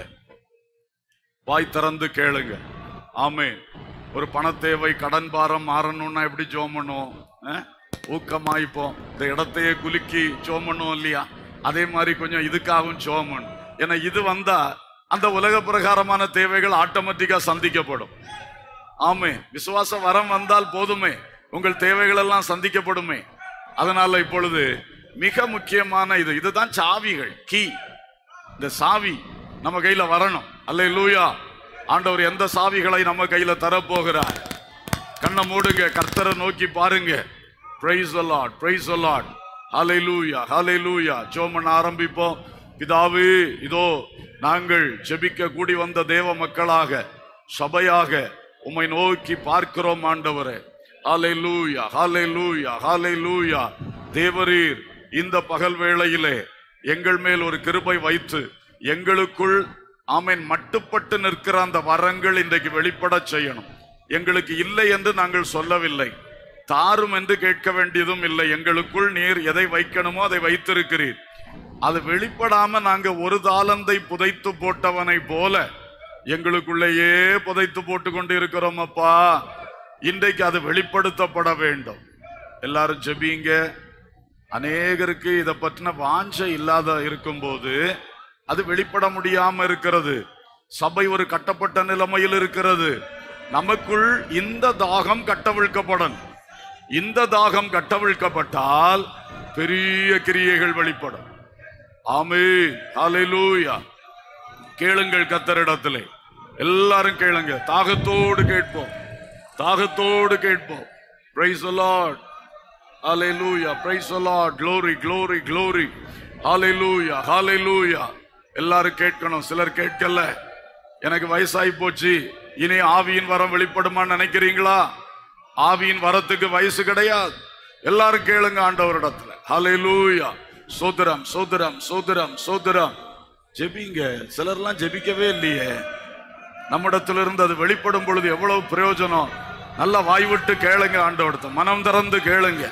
வாய் திறந்து கேளுங்க ஆமே ஒரு பண தேவை கடன் பாரம் மாறணும்னா எப்படி ஜோம் பண்ணுவோம் அஹ்? ஊக்கமாயிப்போம் இந்த இடத்தையே குலுக்கி ஜோம் பண்ணுவோம் இல்லையா அதே மாதிரி கொஞ்சம் இதுக்காகவும் ஜோம் பண்ணும் ஏன்னா இது வந்தா அந்த உலக பிரகாரமான தேவைகள் ஆட்டோமேட்டிக்கா சந்திக்கப்படும் ஆமே விசுவாச வரம் வந்தால் போதுமே உங்கள் தேவைகள் எல்லாம் சந்திக்கப்படுமே அதனால இப்பொழுது மிக முக்கியமான இது இதுதான் சாவிகள் கீ இந்த சாவி நம்ம கையில வரணும் அல்ல லூயா ஆண்டவர் எந்த சாவிகளை நம்ம கையில தரப்போகிறார் கண்ணை மூடுங்க கர்த்தரை நோக்கி பாருங்க பிரைஸ் அலாட் பிரைஸ் அலாட் ஹalleluya ஹalleluya ஜெபம் பண்ண ஆரம்பிப்போம் பிதாவே இதோ நாங்கள் ஜெபிக்க கூடி வந்த தேவ மக்களாக சபையாக உம்மை நோக்கி பார்க்கிறோம் ஆண்டவரே ஹalleluya ஹalleluya ஹalleluya தேவரீர் இந்த பகல் வேளையிலே எங்கள் மேல் ஒரு கிருபை வைத்து எங்களுக்குள் ஆமென் மட்டுப்பட்டு நிற்கிற அந்த வரங்கள் இன்றைக்கு வெளிப்படச் செய்யணும் எங்களுக்கு இல்லை என்று நாங்கள் சொல்லவில்லை தாரும் என்று கேட்க வேண்டியதும் இல்லை எங்களுக்குள் நீர் எதை வைக்கணுமோ அதை வைத்திருக்கிறீர் அது வெளிப்படாம நாங்க ஒரு தாளந்தை புதைத்து போட்டவனை போல எங்களுக்குள்ளேயே புதைத்து போட்டு கொண்டு இருக்கிறோம் அப்பா இன்றைக்கு அது வெளிப்படுத்தப்பட வேண்டும் எல்லாரும் ஜெபிங்க அநேகருக்கு இதை பற்றின வாஞ்சை இல்லாத இருக்கும்போது அது வெளிப்பட முடியாம இருக்கிறது சபை ஒரு கட்டப்பட்ட நிலைமையில் இருக்கிறது நமக்குள் இந்த தாகம் கட்டவிழ்க்கப்படும் இந்த தாகம் கட்டவிழ்க்கப்பட்டால் பெரிய கிரியைகள் வெளிப்படும் ஆமே ஹalleluya கேளுங்கள் கத்தரிடத்திலே எல்லாரும் கேளுங்க தாகத்தோடு கேட்போம் தாகத்தோடு கேட்போம் praise lord hallelujah praise lord glory glory glory hallelujah hallelujah எல்லாரும் கேட்கணும் சிலர் கேட்கல எனக்கு வயசாகி போச்சு இனி ஆவியின் வரம் வெளிப்படுமான்னு நினைக்கிறீங்களா ஆவியின் வரத்துக்கு வயசு கிடையாது எல்லாரும் கேளுங்க ஆண்டவரிடத்துல ஹalleluya சோதரம் சோதரம் சோதரம் சோதரம் ஜெபிங்க சிலர்லாம் ஜெபிக்கவே இல்லையே நம்மிடத்திலிருந்து அது வெளிப்படும் பொழுது எவ்வளவு பிரயோஜனம் நல்ல வாய் விட்டு கேளுங்க ஆண்டவர்த்த மனம் திறந்து கேளுங்க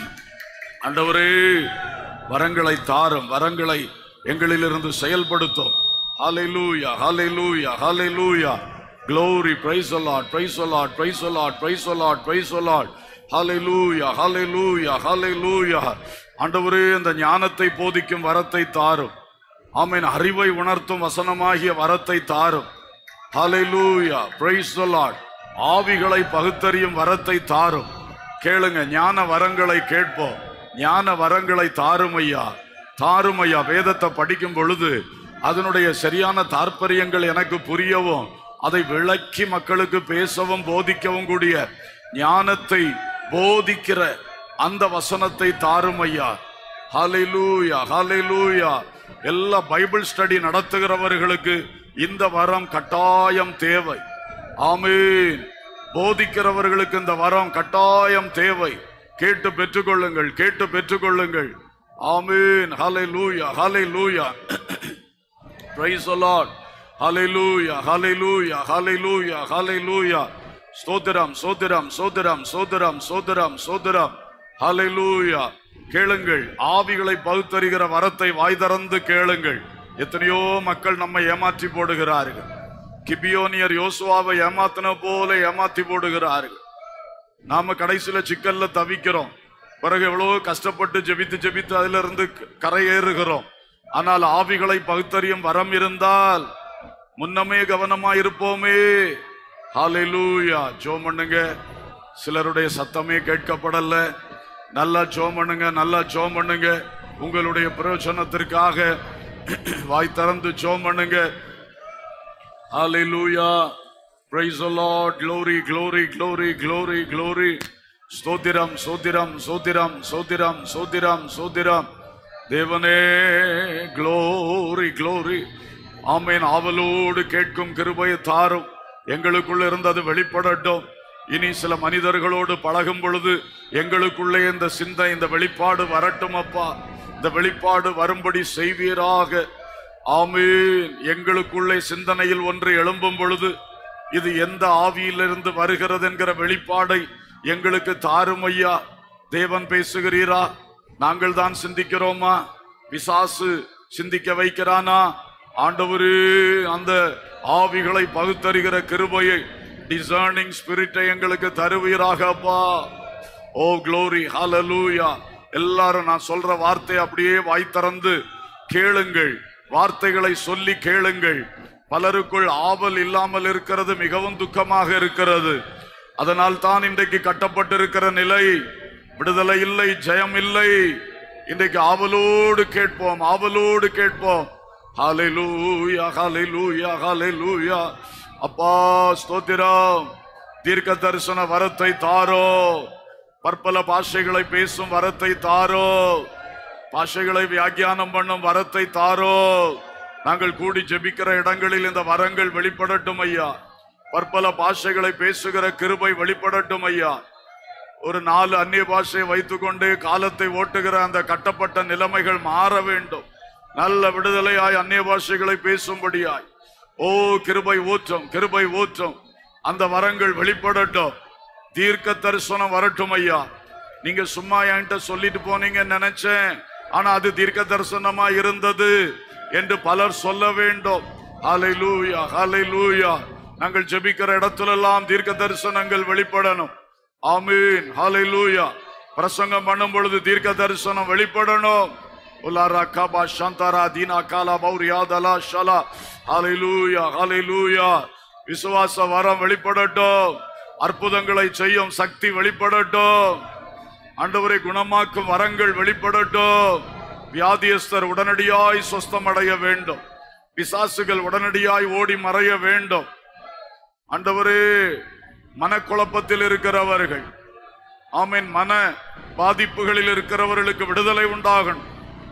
ஆண்டவரே வரங்களை தாரும் வரங்களை எங்களிலிருந்து செயல்படுத்தும் ஹalleluya ஹalleluya ஹalleluya glory praise the lord praise the lord praise the lord praise the lord praise the lord hallelujah hallelujah hallelujah ஆண்டவரே இந்த ஞானத்தை போதிக்கும் வரத்தை தாரும் ஆமென் அறிவை உணர்த்தும் வசனமாகிய வரத்தை தாரும் ஹalleluya praise the lord ஆவிகளை பகுத்தறியும் வரத்தை தாரும் கேளுங்க ஞான வரங்களை கேட்போம் ஞான வரங்களை தாரும் ஐயா தாரும் ஐயா வேதத்தை படிக்கும் பொழுது அதனுடைய சரியான தாற்பயங்கள் எனக்கு புரியவும் அதை விளக்கி மக்களுக்கு பேசவும் போதிக்கவும் கூடிய ஞானத்தை போதிக்கிற அந்த வசனத்தை தாரும் ஐயா ஹalleluya ஹalleluya எல்லா பைபிள் ஸ்டடி நடத்துகிறவர்களுக்கு இந்த வரம் கட்டாயம் தேவை ஆமென் போதிக்கிறவர்களுக்கு இந்த வரம் கட்டாயம் தேவை கேட்டு பெற்றுக்கொள்ளுங்கள் கேட்டு பெற்றுக்கொள்ளுங்கள் ஆமென் ஹalleluya ஹalleluya praise the lord hallelujah hallelujah hallelujah hallelujah ஸ்தோத்திரம் சோத்திரம் சோத்திரம் சோத்திரம் சோத்திரம் சோத்திரம் hallelujah கேளுங்கள் ஆவிகளை பகுத்தறிகிற வரத்தை வாய் திறந்து கேளுங்கள் எத்தனையோ மக்கள் நம்மை ஏமாற்றி போடுகிறார்கள் கிபியோனியர் யோசுவாவை ஏமாத்தின போல ஏமாத்தி போடுகிறார்கள் நாம கடைசியில சிக்கல்ல தவிக்கிறோம் பிறகு எவ்வளவு கஷ்டப்பட்டு ஜெபித்து ஜெபித்து அதுல இருந்து க- கரையேறுகிறோம் ஆனால் ஆவிகளை பகுத்தறியும் வரம் இருந்தால் முன்னமே கவனமா இருப்போமே ஹalleluya ஜோம் பண்ணுங்க சிலருடைய சத்தமே கேட்கப்படல நல்லா ஜோம் பண்ணுங்க நல்லா ஜோம் பண்ணுங்க உங்களுடைய பிரயோஜனத்திற்காக வாய் திறந்து ஜோம் பண்ணுங்க Hallelujah. Praise the Lord. Glory, glory, glory, glory, glory. ஸ்தோத்திரம் சோத்திரம் சோத்திரம் சோத்திரம் சோத்திரம் சோத்திரம் தேவனே glory glory ஆமென் ஆவலோடு கேட்கும் கிருபையை தாரும் எங்களுக்குள்ள இருந்தது வெளிப்படட்டும் இனி சில மனிதர்களோடு பழகும் பொழுது எங்களுக்குள்ளே இந்த சிந்தை இந்த வெளிப்பாடு வரட்டும் அப்பா இந்த வெளிப்பாடு வரும்படி செய்வீராக ஆமீன் எங்களுக்குள்ளே சிந்தனையில் ஒன்று எழும்பும் பொழுது இது எந்த ஆவியிலிருந்து வருகிறது என்கிற வெளிப்பாடை எங்களுக்கு தாரும் ஐயா தேவன் பேசுகிறீரா நாங்கள் தான் சிந்திக்கிறோமா பிசாசு சிந்திக்க வைக்கிறானா ஆண்டவரே அந்த ஆவிகளை பகுத்தறிகிற கிருபையை டிசர்னிங் ஸ்பிரிட்டை எங்களுக்கு தருவீராக அப்பா ஓ க்ளோரி ஹalleluya எல்லாரும் நான் சொல்ற வார்த்தை அப்படியே வாய் திறந்து கேளுங்கள் வார்த்தைகளை சொல்லி கேளுங்கள் பலருக்குள் ஆவல் இல்லாமல் இருக்கிறது மிகவும் துக்கமாக இருக்கிறது அதனால் தான் இன்றைக்கு கட்டப்பட்டிருக்கிற நிலை விடுதலை இல்லை ஜெயம் இல்லை இன்றைக்கு ஆவலோடு கேட்போம் ஆவலோடு கேட்போம் ஹalleluya ஹalleluya ஹalleluya அப்பா ஸ்தோத்திரம் தீர்க்க தரிசன வரத்தை தாரோ பற்பல பாஷைகளை பேசும் வரத்தை தாரோ பாஷைகளை வியாக்கியானம் பண்ணும் வரத்தை தாரோ நாங்கள் கூடி ஜெபிக்கிற இடங்களில் இந்த வரங்கள் வெளிப்படட்டும் ஐயா பற்பல பாஷைகளை பேசுகிற கிருபை வெளிப்படட்டும் ஐயா ஒரு நாலு அந்நிய பாஷையை வைத்துக்கொண்டு காலத்தை ஓட்டுகிற அந்த கட்டப்பட்ட நிலைமைகள் மாற வேண்டும் நல்ல விடுதலையாய் அந்நிய பாஷைகளை பேசும்படியாய் ஓ கிருபை ஊற்றம் கிருபை ஊற்றம் அந்த வரங்கள் வெளிப்படட்டும் தீர்க்க தரிசனம் வரட்டும் ஐயா நீங்க சும்மா என்கிட்ட சொல்லிட்டு போனீங்கன்னு நினைச்சேன் ஆனா அது தீர்க்க தரிசனமா இருந்தது என்று பலர் சொல்ல வேண்டும் ஹalleluya ஹalleluya நாங்கள் ஜெபிக்கிற இடத்துல எல்லாம் தீர்க்க தரிசனங்கள் வெளிப்படணும் ஆமீன் ஹalleluya பிரசங்கம் பண்ணும் பொழுது தீர்க்க தரிசனம் வெளிப்படணும் உலாரா கபா சந்தாரா தீனா காலா பௌரியா தலா ஷலா ஹalleluya ஹalleluya விசுவாச வரம் வெளிப்படட்டும் அற்புதங்களை செய்யும் சக்தி வெளிப்படட்டும் ஆண்டவரை குணமாக்கும் வரங்கள் வெளிப்படட்டும் வியாதியஸ்தர் உடனடியாய் சொஸ்தமடைய வேண்டும் பிசாசுகள் உடனடியாய் ஓடி மறைய வேண்டும் ஆண்டவரே மனக்குழப்பத்தில் இருக்கிறவர்கள் ஆமீன் மன பாதிப்புகளில் இருக்கிறவர்களுக்கு விடுதலை உண்டாகணும்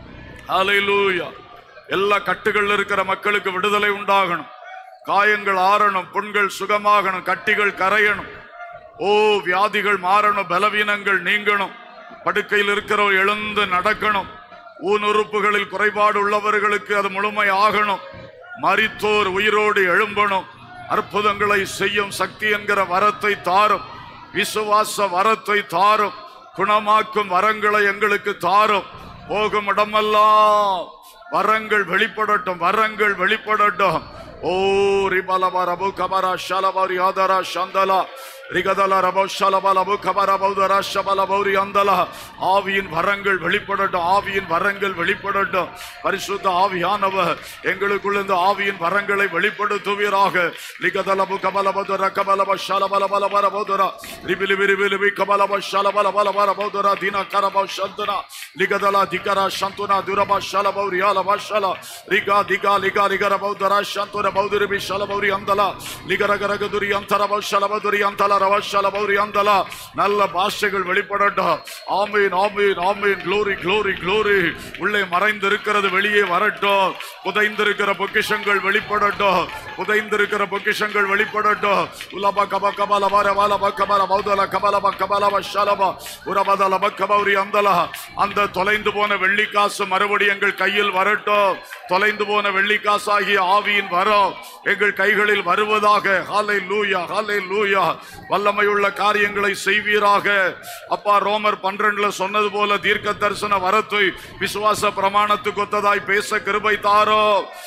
ஹalleluya எல்லா கட்டுகள்ல இருக்கிற மக்களுக்கு விடுதலை உண்டாகணும் காயங்கள் ஆறணும் புண்கள் சுகமாகணும் கட்டிகள் கரையணும் ஓ வியாதிகள் மாறணும் பலவீனங்கள் நீங்கணும் படுக்கையில் இருக்கிறவர் எழுந்து நடக்கணும் ஊன் உறுப்புகளில் குறைபாடு உள்ளவர்களுக்கு அது முழுமை ஆகணும் மரித்தோர் உயிரோடு எழும்பணும் அற்புதங்களை செய்யும் சக்தி என்கிற வரத்தை தாரும் விசுவாச வரத்தை தாரும் குணமாக்கும் வரங்களை எங்களுக்கு தாரும் போகும் இடமெல்லாம் வரங்கள் வெளிப்படட்டும் வரங்கள் வெளிப்படட்டும் ஓ ரிபலப ரபு கபரா ஷலபரி ஆதரா சந்தலா ரிகதல ரபோ ஷலபலபு கபர பௌதரா ஷபல பௌரி அந்தலா ஆவியின் வரங்கள் வெளிப்படட்டும் ஆவியின் வரங்கள் வெளிப்படட்டும் பரிசுத்த ஆவியானவர் எங்களுக்குள்ள இந்த ஆவியின் வரங்களை வெளிப்படுத்துவீராக லிகதலபு கபலபதுர கபலப ஷலபல பல பர பௌதரா ரிபிலி விரிபி லிபி கபலப ஷலபல பல பர பௌதரா தீன கரப சந்தனா லிகதலா திகரா சந்துனா துரப ஷலபௌரி ஆலப ஷல ரிகா திகா லிகா ரிகர பௌதரா சந்துர பௌதுரிபி ஷலபௌரி அந்தலா லிகர கரகதுரி அந்தரப ஷலபதுரி அந்தல ரவ ஷலபௌரி அந்தலா நல்ல பாஷைகள் வெளிப்படட்டும் ஆமீன் ஆமீன் ஆமீன் க்ளோரி க்ளோரி க்ளோரி உள்ளே மறைந்திருக்கிறது வெளியே வரட்டும் புதைந்திருக்கிற பொக்கிஷங்கள் வெளிப்படட்டும் புதைந்திருக்கிற பொக்கிஷங்கள் வெளிப்படட்டும் உலப கப கபல வர வல ப கபல பௌதல கபல ப கபல ப ஷலப உரபதல ப கபௌரி அந்தலா அந்த தொலைந்து போன வெள்ளிக்காசு மறுபடி எங்கள் கையில் வரட்டும் தொலைந்து போன வெள்ளிக்காசாகிய ஆவியின் வரம் எங்கள் கைகளில் வருவதாக ஹாலை லூயா ஹாலை லூயா வல்லமையுள்ள காரியங்களை செய்வீராக அப்பா ரோமர் பன்னிரண்டுல சொன்னது போல தீர்க்க தரிசன வரத்தை விசுவாச பிரமாணத்துக்கு ஒத்ததாய் பேச கிருபை தாரோ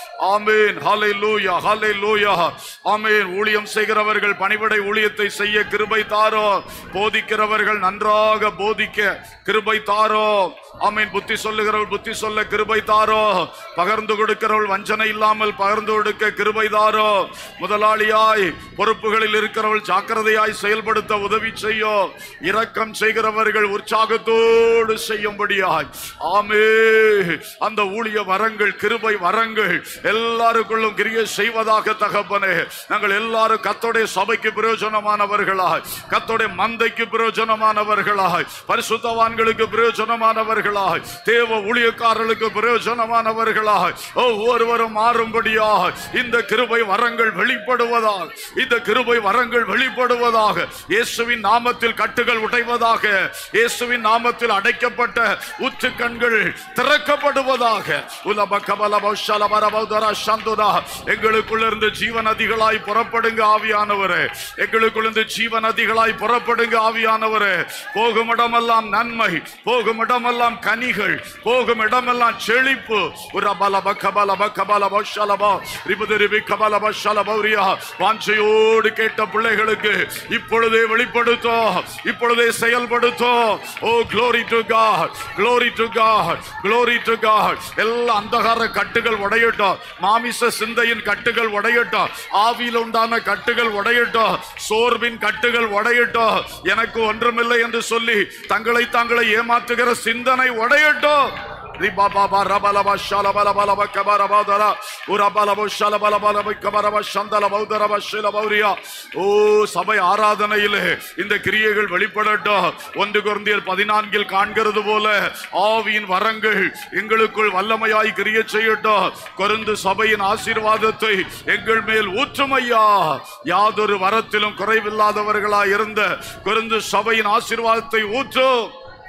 ஆமீன் ஹாலை லூயா ஹாலை லூயா ஆமீன் ஊழியம் செய்கிறவர்கள் பணிவிடை ஊழியத்தை செய்ய கிருபை தாரோ போதிக்கிறவர்கள் நன்றாக போதிக்க கிருபை தாரோ ஆமீன் புத்தி சொல்லுகிறவள் புத்தி சொல்ல கிருபை தாரோ பகர்ந்து கொடுக்கிறவள் வஞ்சனை இல்லாமல் பகர்ந்து கொடுக்க கிருபை தாரோ முதலாளியாய் பொறுப்புகளில் இருக்கிறவள் ஜாக்கிரதையாய் செயல்படுத்த உதவி செய்யோ இரக்கம் செய்கிறவர்கள் உற்சாகத்தோடு செய்யும்படியாய் ஆமே அந்த ஊழிய வரங்கள் கிருபை வரங்கள் எல்லாருக்குள்ளும் கிரிய செய்வதாக தகப்பனே நாங்கள் எல்லாரும் கத்தோடைய சபைக்கு பிரயோஜனமானவர்களாய் கத்தோடைய மந்தைக்கு பிரயோஜனமானவர்களாய் பரிசுத்தவான்களுக்கு பிரயோஜனமானவர்களாய் தேவ ஊழியக்காரர்களுக்கு பிரயோஜனமானவர்களாய் ஒவ்வொருவரும் மாறும்படியாக இந்த கிருபை வரங்கள் வெளிப்படுவதாக இந்த கிருபை வரங்கள் வெளிப்படுவதாக இயேசுவின் நாமத்தில் கட்டுகள் உடைவதாக இயேசுவின் நாமத்தில் அடைக்கப்பட்ட ஊற்று கண்கள் திறக்கப்படுவதாக உலப கபல பௌஷல பரபௌதரா சந்துதா எங்களுக்குள்ள இருந்து ஜீவ நதிகளாய் புறப்படுங்க ஆவியானவரே எங்களுக்குள்ள இருந்து ஜீவ நதிகளாய் புறப்படுங்க ஆவியானவரே போகும் இடமெல்லாம் நன்மை போகும் இடமெல்லாம் கனிகள் போகும் இடமெல்லாம் செழிப்பு உரபல பக்கபல பக்கபல பௌஷலபா ரிபுது ரிபி கபல பௌஷலபௌரியா வாஞ்சையோடு கேட்ட பிள்ளைகளுக்கு இப்பொழுதே வெளிப்படுத்தும் இப்பொழுதே செயல்படுத்தும் ஓ glory to God glory to God glory to God எல்லா அந்தகார கட்டுகள் உடையட்டும் மாமிச சிந்தையின் கட்டுகள் உடையட்டும் ஆவியில் உண்டான கட்டுகள் உடையட்டும் சோர்வின் கட்டுகள் உடையட்டும் எனக்கு ஒன்றுமில்லை என்று சொல்லி தங்களை தாங்களை ஏமாற்றுகிற சிந்தனை உடையட்டும் ரிபாபாபா ரபலபா ஷலபலபலப கபரபாதரா உரபலபு ஷலபலபலப கபரப சந்தல பௌதரப ஷிலபௌரியா ஓ சபை ஆராதனையிலே இந்த கிரியைகள் வெளிப்படட்டும் ஒன்று குருந்தியர் பதினான்கில் காண்கிறது போல ஆவியின் வரங்கள் எங்களுக்குள் வல்லமையாய் கிரிய செய்யட்டும் கொருந்து சபையின் ஆசீர்வாதத்தை எங்கள் மேல் ஊற்றுமையா யாதொரு வரத்திலும் குறைவில்லாதவர்களாய் இருந்த கொருந்து சபையின் ஆசீர்வாதத்தை ஊற்றும்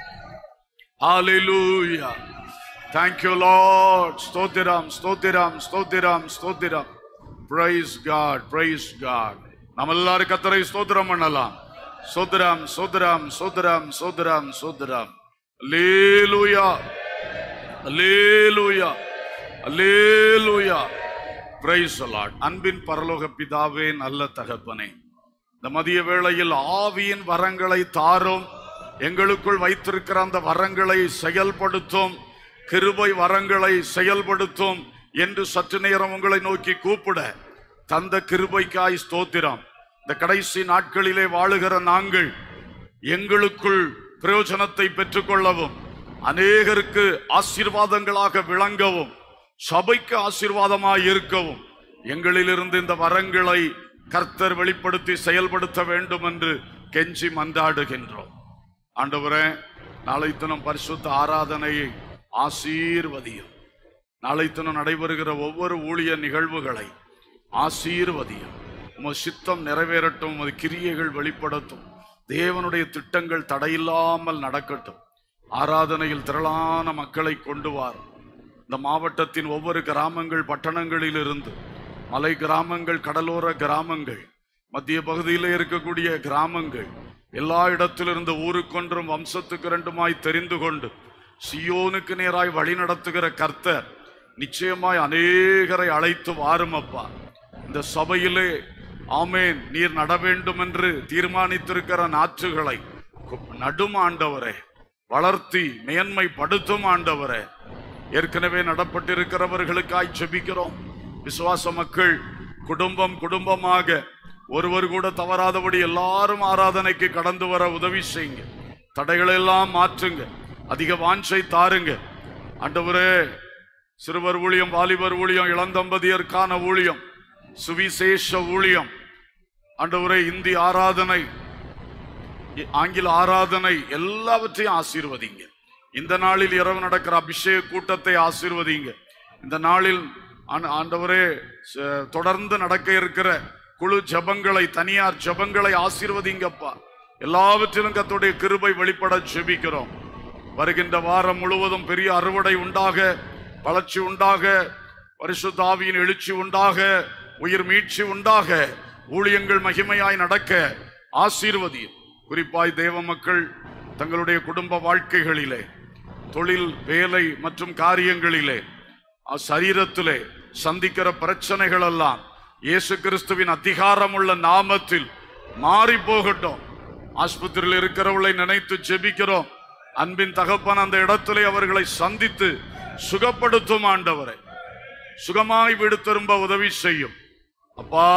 Hallelujah. Thank you, Lord. ஸ்தோத்திரம் ஸ்தோத்திரம் ஸ்தோத்திரம் ஸ்தோத்திரம் Praise God, praise God. நம்ம எல்லாரும் கத்தரை ஸ்தோத்திரம் பண்ணலாம் சோதரம் சோதரம் சோதரம் சோதரம் சோதரம் அல்லேலூயா அல்லேலூயா அல்லேலூயா பிரைஸ் லார்ட் அன்பின் பரலோக பிதாவே நல்ல தகப்பனே இந்த மதிய வேளையில் ஆவியின் வரங்களை தாரும் எங்களுக்குள் வைத்திருக்கிற அந்த வரங்களை செயல்படுத்தும் கிருபை வரங்களை செயல்படுத்தும் என்று சற்று நேரம் உங்களை நோக்கி கூப்பிட தந்த கிருபைக்காய் ஸ்தோத்திரம் இந்த கடைசி நாட்களிலே வாழுகிற நாங்கள் எங்களுக்குள் பிரயோஜனத்தை பெற்றுக்கொள்ளவும் அநேகருக்கு ஆசீர்வாதங்களாக விளங்கவும் சபைக்கு ஆசீர்வாதமாய் இருக்கவும் எங்களிலிருந்து இந்த வரங்களை கர்த்தர் வெளிப்படுத்தி செயல்படுத்த வேண்டும் என்று கெஞ்சி மன்றாடுகின்றோம் ஆண்டவரே நாளை தினம் பரிசுத்த ஆராதனையை ஆசீர்வதியும் நாளை தினம் நடைபெறுகிற ஒவ்வொரு ஊழிய நிகழ்வுகளை ஆசீர்வதியும் உமது சித்தம் நிறைவேறட்டும் உமது கிரியைகள் வெளிப்படுத்தும் தேவனுடைய திட்டங்கள் தடையில்லாமல் நடக்கட்டும் ஆராதனையில் திரளான மக்களை கொண்டு வாரும் இந்த மாவட்டத்தின் ஒவ்வொரு கிராமங்கள் பட்டணங்களில் இருந்து மலை கிராமங்கள் கடலோர கிராமங்கள் மத்திய பகுதியிலே இருக்கக்கூடிய கிராமங்கள் எல்லா இடத்திலிருந்து ஊருக்கொன்றும் வம்சத்துக்கு இரண்டுமாய் தெரிந்து கொண்டு சியோனுக்கு நேராய் வழி நடத்துகிற கர்த்தர் நிச்சயமாய் அநேகரை அழைத்து வாரும் அப்பா இந்த சபையிலே ஆமேன் நீர் நட வேண்டும் என்று தீர்மானித்திருக்கிற நாற்றுகளை கு- நடும் ஆண்டவரே வளர்த்தி மேன்மைப்படுத்தும் ஆண்டவரே ஏற்கனவே நடப்பட்டிருக்கிறவர்களுக்காய் ஜெபிக்கிறோம் விசுவாச மக்கள் குடும்பம் குடும்பமாக ஒருவர் கூட தவறாதபடி எல்லாரும் ஆராதனைக்கு கடந்து வர உதவி செய்யுங்க தடைகளை எல்லாம் மாற்றுங்க அதிக வாஞ்சை தாருங்க ஆண்டவரே சிறுவர் ஊழியம் வாலிபர் ஊழியம் இளந்தம்பதியருக்கான ஊழியம் சுவிசேஷ ஊழியம் ஆண்டவரே இந்தி ஆராதனை இ- ஆங்கில ஆராதனை எல்லாவற்றையும் ஆசீர்வதிங்க இந்த நாளில் இரவு நடக்கிற அபிஷேக கூட்டத்தை ஆசீர்வதிங்க இந்த நாளில் ஆண்- ஆண்டவரே ச- தொடர்ந்து நடக்க இருக்கிற குழு ஜபங்களை தனியார் ஜபங்களை ஆசீர்வதிங்கப்பா எல்லாவற்றிலும் கர்த்தருடைய கிருபை வெளிப்பட ஜெபிக்கிறோம் வருகின்ற வாரம் முழுவதும் பெரிய அறுவடை உண்டாக வளர்ச்சி உண்டாக பரிசுத்த ஆவியின் எழுச்சி உண்டாக உயிர் மீட்சி உண்டாக ஊழியங்கள் மகிமையாய் நடக்க ஆசீர்வதியும் குறிப்பாய் தேவ மக்கள் தங்களுடைய குடும்ப வாழ்க்கைகளிலே தொழில் வேலை மற்றும் காரியங்களிலே அ- சரீரத்திலே சந்திக்கிற பிரச்சனைகள் எல்லாம் இயேசு கிறிஸ்துவின் அதிகாரமுள்ள நாமத்தில் மாறி போகட்டும் ஆஸ்பத்திரியில் இருக்கிறவளை நினைத்து ஜெபிக்கிறோம் அன்பின் தகப்பன் அந்த இடத்திலே அவர்களை சந்தித்து சுகப்படுத்தும் ஆண்டவரை சுகமாய் வீடு திரும்ப உதவி செய்யும் அப்பா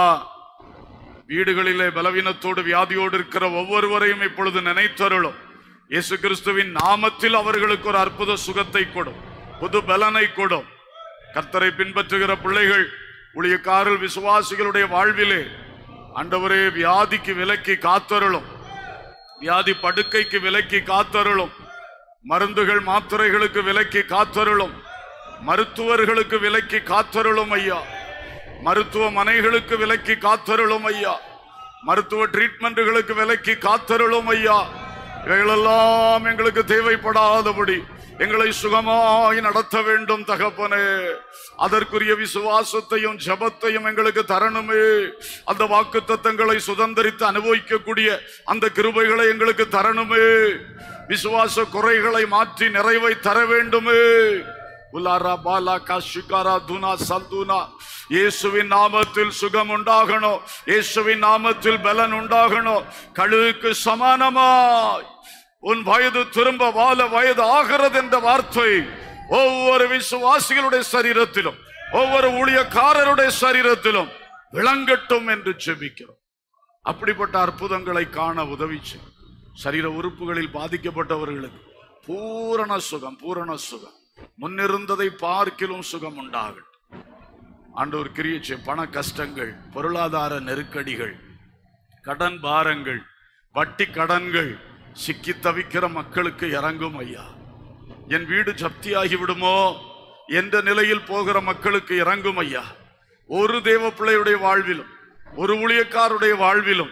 வீடுகளிலே பலவீனத்தோடு வியாதியோடு இருக்கிற ஒவ்வொருவரையும் இப்பொழுது நினைத்தருளும் இயேசு கிறிஸ்துவின் நாமத்தில் அவர்களுக்கு ஒரு அற்புத சுகத்தை கொடும் புது பலனை கொடும் கர்த்தரை பின்பற்றுகிற பிள்ளைகள் ஊழியக்காரர் விசுவாசிகளுடைய வாழ்விலே ஆண்டவரே வியாதிக்கு விலக்கி காத்தருளும் வியாதி படுக்கைக்கு விலக்கி காத்தருளும் மருந்துகள் மாத்திரைகளுக்கு விலக்கி காத்தருளும் மருத்துவர்களுக்கு விலக்கி காத்தருளும் ஐயா மருத்துவமனைகளுக்கு விலக்கி காத்தருளும் ஐயா மருத்துவ ட்ரீட்மெண்ட்டுகளுக்கு விலக்கி காத்தருளும் ஐயா இவைகளெல்லாம் எங்களுக்கு தேவைப்படாதபடி எங்களை சுகமாய் நடத்த வேண்டும் தகப்பனே அதற்குரிய விசுவாசத்தையும் ஜபத்தையும் எங்களுக்கு தரணுமே அந்த வாக்கு தத்தங்களை சுதந்திரித்து அனுபவிக்கக்கூடிய அந்த கிருபைகளை எங்களுக்கு தரணுமே விசுவாச குறைகளை மாற்றி நிறைவை தர வேண்டுமே உலாரா பாலா காஷிகாரா துனா சந்துனா இயேசுவின் நாமத்தில் சுகம் உண்டாகணும் இயேசுவின் நாமத்தில் பலன் உண்டாகணும் கழுவுக்கு சமானமாய் உன் வயது திரும்ப வாழ வயது ஆகிறது என்ற வார்த்தை ஒவ்வொரு விசுவாசிகளுடைய சரீரத்திலும் ஒவ்வொரு ஊழியக்காரருடைய சரீரத்திலும் விளங்கட்டும் என்று ஜெபிக்கிறோம் அப்படிப்பட்ட அற்புதங்களை காண உதவி செய்யும் சரீர உறுப்புகளில் பாதிக்கப்பட்டவர்களுக்கு பூரண சுகம் பூரண சுகம் முன்னிருந்ததை பார்க்கிலும் சுகம் உண்டாகட்டும் ஆண்டவர் கிரியச்சை பண கஷ்டங்கள் பொருளாதார நெருக்கடிகள் கடன் பாரங்கள் வட்டி கடன்கள் சிக்கி தவிக்கிற மக்களுக்கு இறங்கும் ஐயா என் வீடு ஜப்தியாகி விடுமோ என்ற நிலையில் போகிற மக்களுக்கு இறங்கும் ஐயா ஒரு தேவ பிள்ளையுடைய வாழ்விலும் ஒரு ஊழியக்காருடைய வாழ்விலும்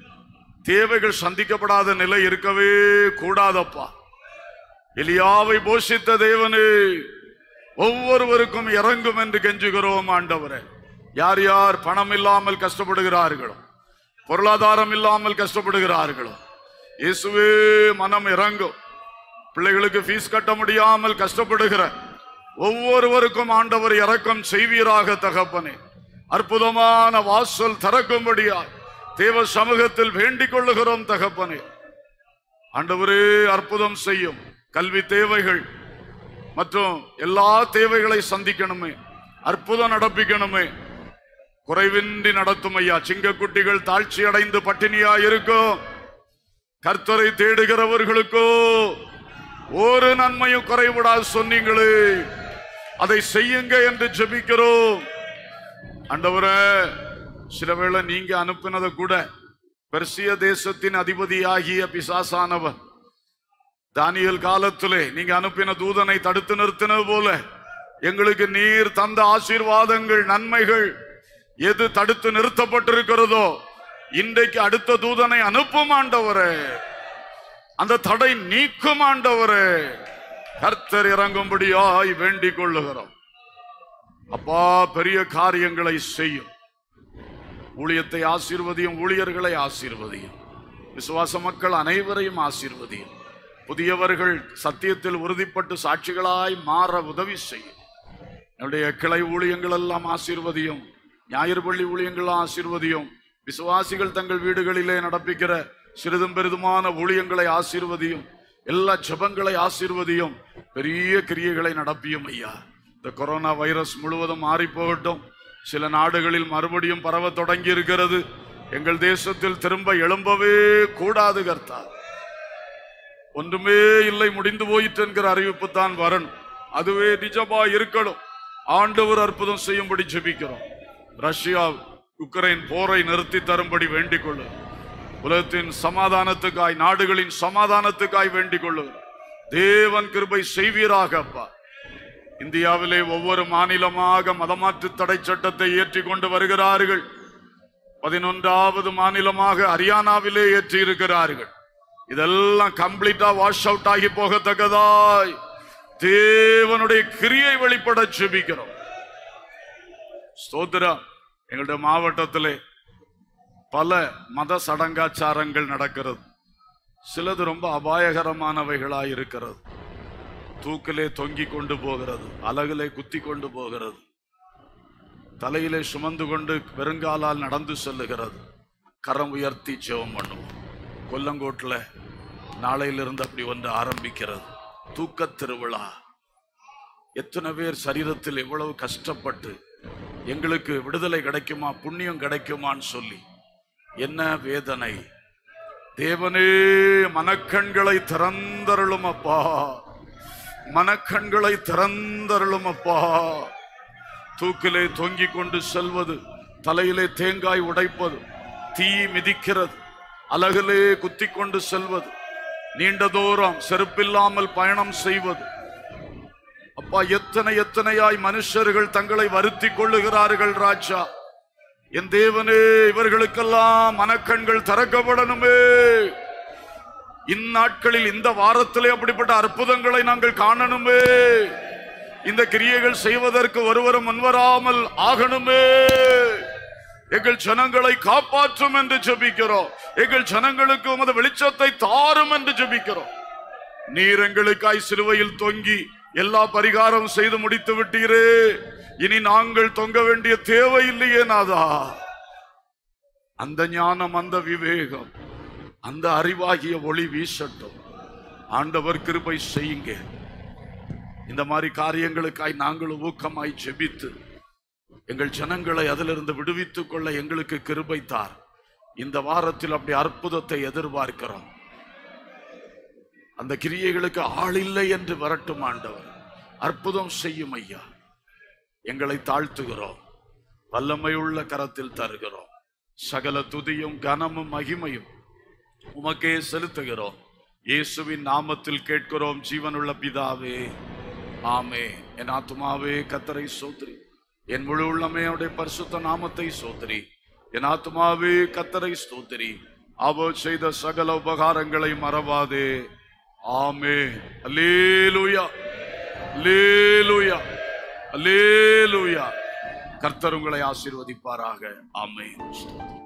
தேவைகள் சந்திக்கப்படாத நிலை இருக்கவே கூடாதப்பா எலியாவை போஷித்த தேவனே ஒவ்வொருவருக்கும் இறங்கும் என்று கெஞ்சுகிறோம் ஆண்டவரே யார் யார் பணம் இல்லாமல் கஷ்டப்படுகிறார்களோ பொருளாதாரம் இல்லாமல் கஷ்டப்படுகிறார்களோ இயேசுவே மனம் இறங்கும் பிள்ளைகளுக்கு ஃபீஸ் கட்ட முடியாமல் கஷ்டப்படுகிற ஒவ்வொருவருக்கும் ஆண்டவர் இறக்கம் செய்வீராக தகப்பனே அற்புதமான வாசல் திறக்கும்படியாய் தேவ சமூகத்தில் வேண்டிக் கொள்ளுகிறோம் தகப்பனே ஆண்டவரே அற்புதம் செய்யும் கல்வி தேவைகள் மற்றும் எல்லா தேவைகளை சந்திக்கணுமே அற்புதம் நடப்பிக்கணுமே குறைவின்றி நடத்தும் ஐயா சிங்கக்குட்டிகள் தாழ்ச்சி அடைந்து பட்டினியா இருக்கும் கர்த்தரை தேடுகிறவர்களுக்கோ ஒரு நன்மையும் குறைவிடாது சொன்னீங்களே அதை செய்யுங்க என்று ஜெபிக்கிறோம் ஆண்டவரே சில வேளை நீங்க அனுப்பினதை கூட பெர்சிய தேசத்தின் அதிபதியாகிய பிசாசானவர் தானியல் காலத்திலே நீங்க அனுப்பின தூதனை தடுத்து நிறுத்தினது போல எங்களுக்கு நீர் தந்த ஆசீர்வாதங்கள் நன்மைகள் எது தடுத்து நிறுத்தப்பட்டிருக்கிறதோ இன்றைக்கு அடுத்த தூதனை அனுப்பும் ஆண்டவரே அந்த தடை நீக்கும் ஆண்டவரே கர்த்தர் இறங்கும்படியாய் வேண்டிக் கொள்ளுகிறோம் அப்பா பெரிய காரியங்களை செய்யும் ஊழியத்தை ஆசீர்வதியும் ஊழியர்களை ஆசீர்வதியும் விசுவாச மக்கள் அனைவரையும் ஆசீர்வதியும் புதியவர்கள் சத்தியத்தில் உறுதிப்பட்டு சாட்சிகளாய் மாற உதவி செய்யும் என்னுடைய கிளை ஊழியங்கள் எல்லாம் ஆசீர்வதியும் ஞாயிறு பள்ளி ஊழியங்கள் ஆசீர்வதியும் விசுவாசிகள் தங்கள் வீடுகளிலே நடப்பிக்கிற சிறிதும் பெரிதுமான ஊழியங்களை ஆசீர்வதியும் எல்லா ஜெபங்களை ஆசீர்வதியும் பெரிய கிரியைகளை நடப்பியும் ஐயா இந்த கொரோனா வைரஸ் முழுவதும் மாறி போகட்டும் சில நாடுகளில் மறுபடியும் பரவ தொடங்கி இருக்கிறது எங்கள் தேசத்தில் திரும்ப எழும்பவே கூடாது கர்த்தா ஒன்றுமே இல்லை முடிந்து போயிற்று என்கிற அறிவிப்பு தான் வரணும் அதுவே நிஜமா இருக்கணும் ஆண்டவர் அற்புதம் செய்யும்படி ஜெபிக்கிறோம் ரஷ்யா உக்ரைன் போரை நிறுத்தி தரும்படி வேண்டிக் கொள்ளு உலகத்தின் சமாதானத்துக்காய் நாடுகளின் சமாதானத்துக்காய் வேண்டிக் கொள்ளு தேவன் கிருபை செய்வீராக அப்பா இந்தியாவிலே ஒவ்வொரு மாநிலமாக மதமாற்று தடை சட்டத்தை ஏற்றி கொண்டு வருகிறார்கள் பதினொன்றாவது மாநிலமாக ஹரியானாவிலே ஏற்றி இருக்கிறார்கள் இதெல்லாம் கம்ப்ளீட்டா வாஷ் அவுட் ஆகி போகத்தக்கதாய் தேவனுடைய கிரியை வெளிப்பட செபிக்கிறோம் ஸ்தோத்திரம் எங்களுடைய மாவட்டத்திலே பல மத சடங்காச்சாரங்கள் நடக்கிறது சிலது ரொம்ப அபாயகரமானவைகளாய் இருக்கிறது தூக்கிலே தொங்கிக் கொண்டு போகிறது அலகிலே குத்தி கொண்டு போகிறது தலையிலே சுமந்து கொண்டு வெறுங்காலால் நடந்து செல்லுகிறது கரம் உயர்த்தி ஜெபம் பண்ணுவோம் கொல்லங்கோட்டில் நாளையிலிருந்து அப்படி ஒன்று ஆரம்பிக்கிறது தூக்கத் திருவிழா எத்தனை பேர் சரீரத்தில் எவ்வளவு கஷ்டப்பட்டு எங்களுக்கு விடுதலை கிடைக்குமா புண்ணியம் கிடைக்குமான்னு சொல்லி என்ன வேதனை தேவனே மனக்கண்களை திறந்தருளும் அப்பா மனக்கண்களை திறந்தருளும் அப்பா தூக்கிலே தொங்கிக் கொண்டு செல்வது தலையிலே தேங்காய் உடைப்பது தீ மிதிக்கிறது அலகிலே குத்தி கொண்டு செல்வது நீண்ட தூரம் செருப்பில்லாமல் பயணம் செய்வது அப்பா எத்தனை எத்தனையாய் மனுஷர்கள் தங்களை வருத்தி கொள்ளுகிறார்கள் ராஜா என் தேவனே இவர்களுக்கெல்லாம் மனக்கண்கள் திறக்கப்படணுமே இந்நாட்களில் இந்த வாரத்திலே அப்படிப்பட்ட அற்புதங்களை நாங்கள் காணணுமே இந்த கிரியைகள் செய்வதற்கு ஒருவரும் முன்வராமல் ஆகணுமே எங்கள் ஜனங்களை காப்பாற்றும் என்று ஜெபிக்கிறோம் எங்கள் ஜனங்களுக்கு உமது வெளிச்சத்தை தாரும் என்று ஜெபிக்கிறோம் நீர் எங்களுக்காய் சிலுவையில் தொங்கி எல்லா பரிகாரம் செய்து முடித்து விட்டீரே இனி நாங்கள் தொங்க வேண்டிய தேவையில்லையே நாதா அந்த ஞானம் அந்த விவேகம் அந்த அறிவாகிய ஒளி வீசட்டும் ஆண்டவர் கிருபை செய்யுங்க இந்த மாதிரி காரியங்களுக்காய் நாங்களும் ஊக்கமாய் ஜெபித்து எங்கள் ஜனங்களை அதிலிருந்து விடுவித்துக் கொள்ள எங்களுக்கு கிருபை தார் இந்த வாரத்தில் அப்படி அற்புதத்தை எதிர்பார்க்கிறோம் அந்த கிரியைகளுக்கு ஆள் இல்லை என்று வரட்டும் ஆண்டவர் அற்புதம் செய்யும் ஐயா எங்களை தாழ்த்துகிறோம் வல்லமையுள்ள கரத்தில் தருகிறோம் சகல துதியும் கனமும் மகிமையும் உமக்கே செலுத்துகிறோம் இயேசுவின் நாமத்தில் கேட்கிறோம் ஜீவனுள்ள பிதாவே ஆமே என் ஆத்துமாவே கத்தரை சோத்ரி என் முழு உள்ளமே அவருடைய பரிசுத்த நாமத்தை சோத்ரி என் ஆத்துமாவே கத்தரை ஸ்தோத்திரி அவர் செய்த சகல உபகாரங்களை மறவாதே ஆமே அல்லேலூயா அல்லேலூயா அல்லேலூயா கர்த்தர் உங்களை ஆசீர்வதிப்பாராக ஆமே ஸ்தோத்திரம்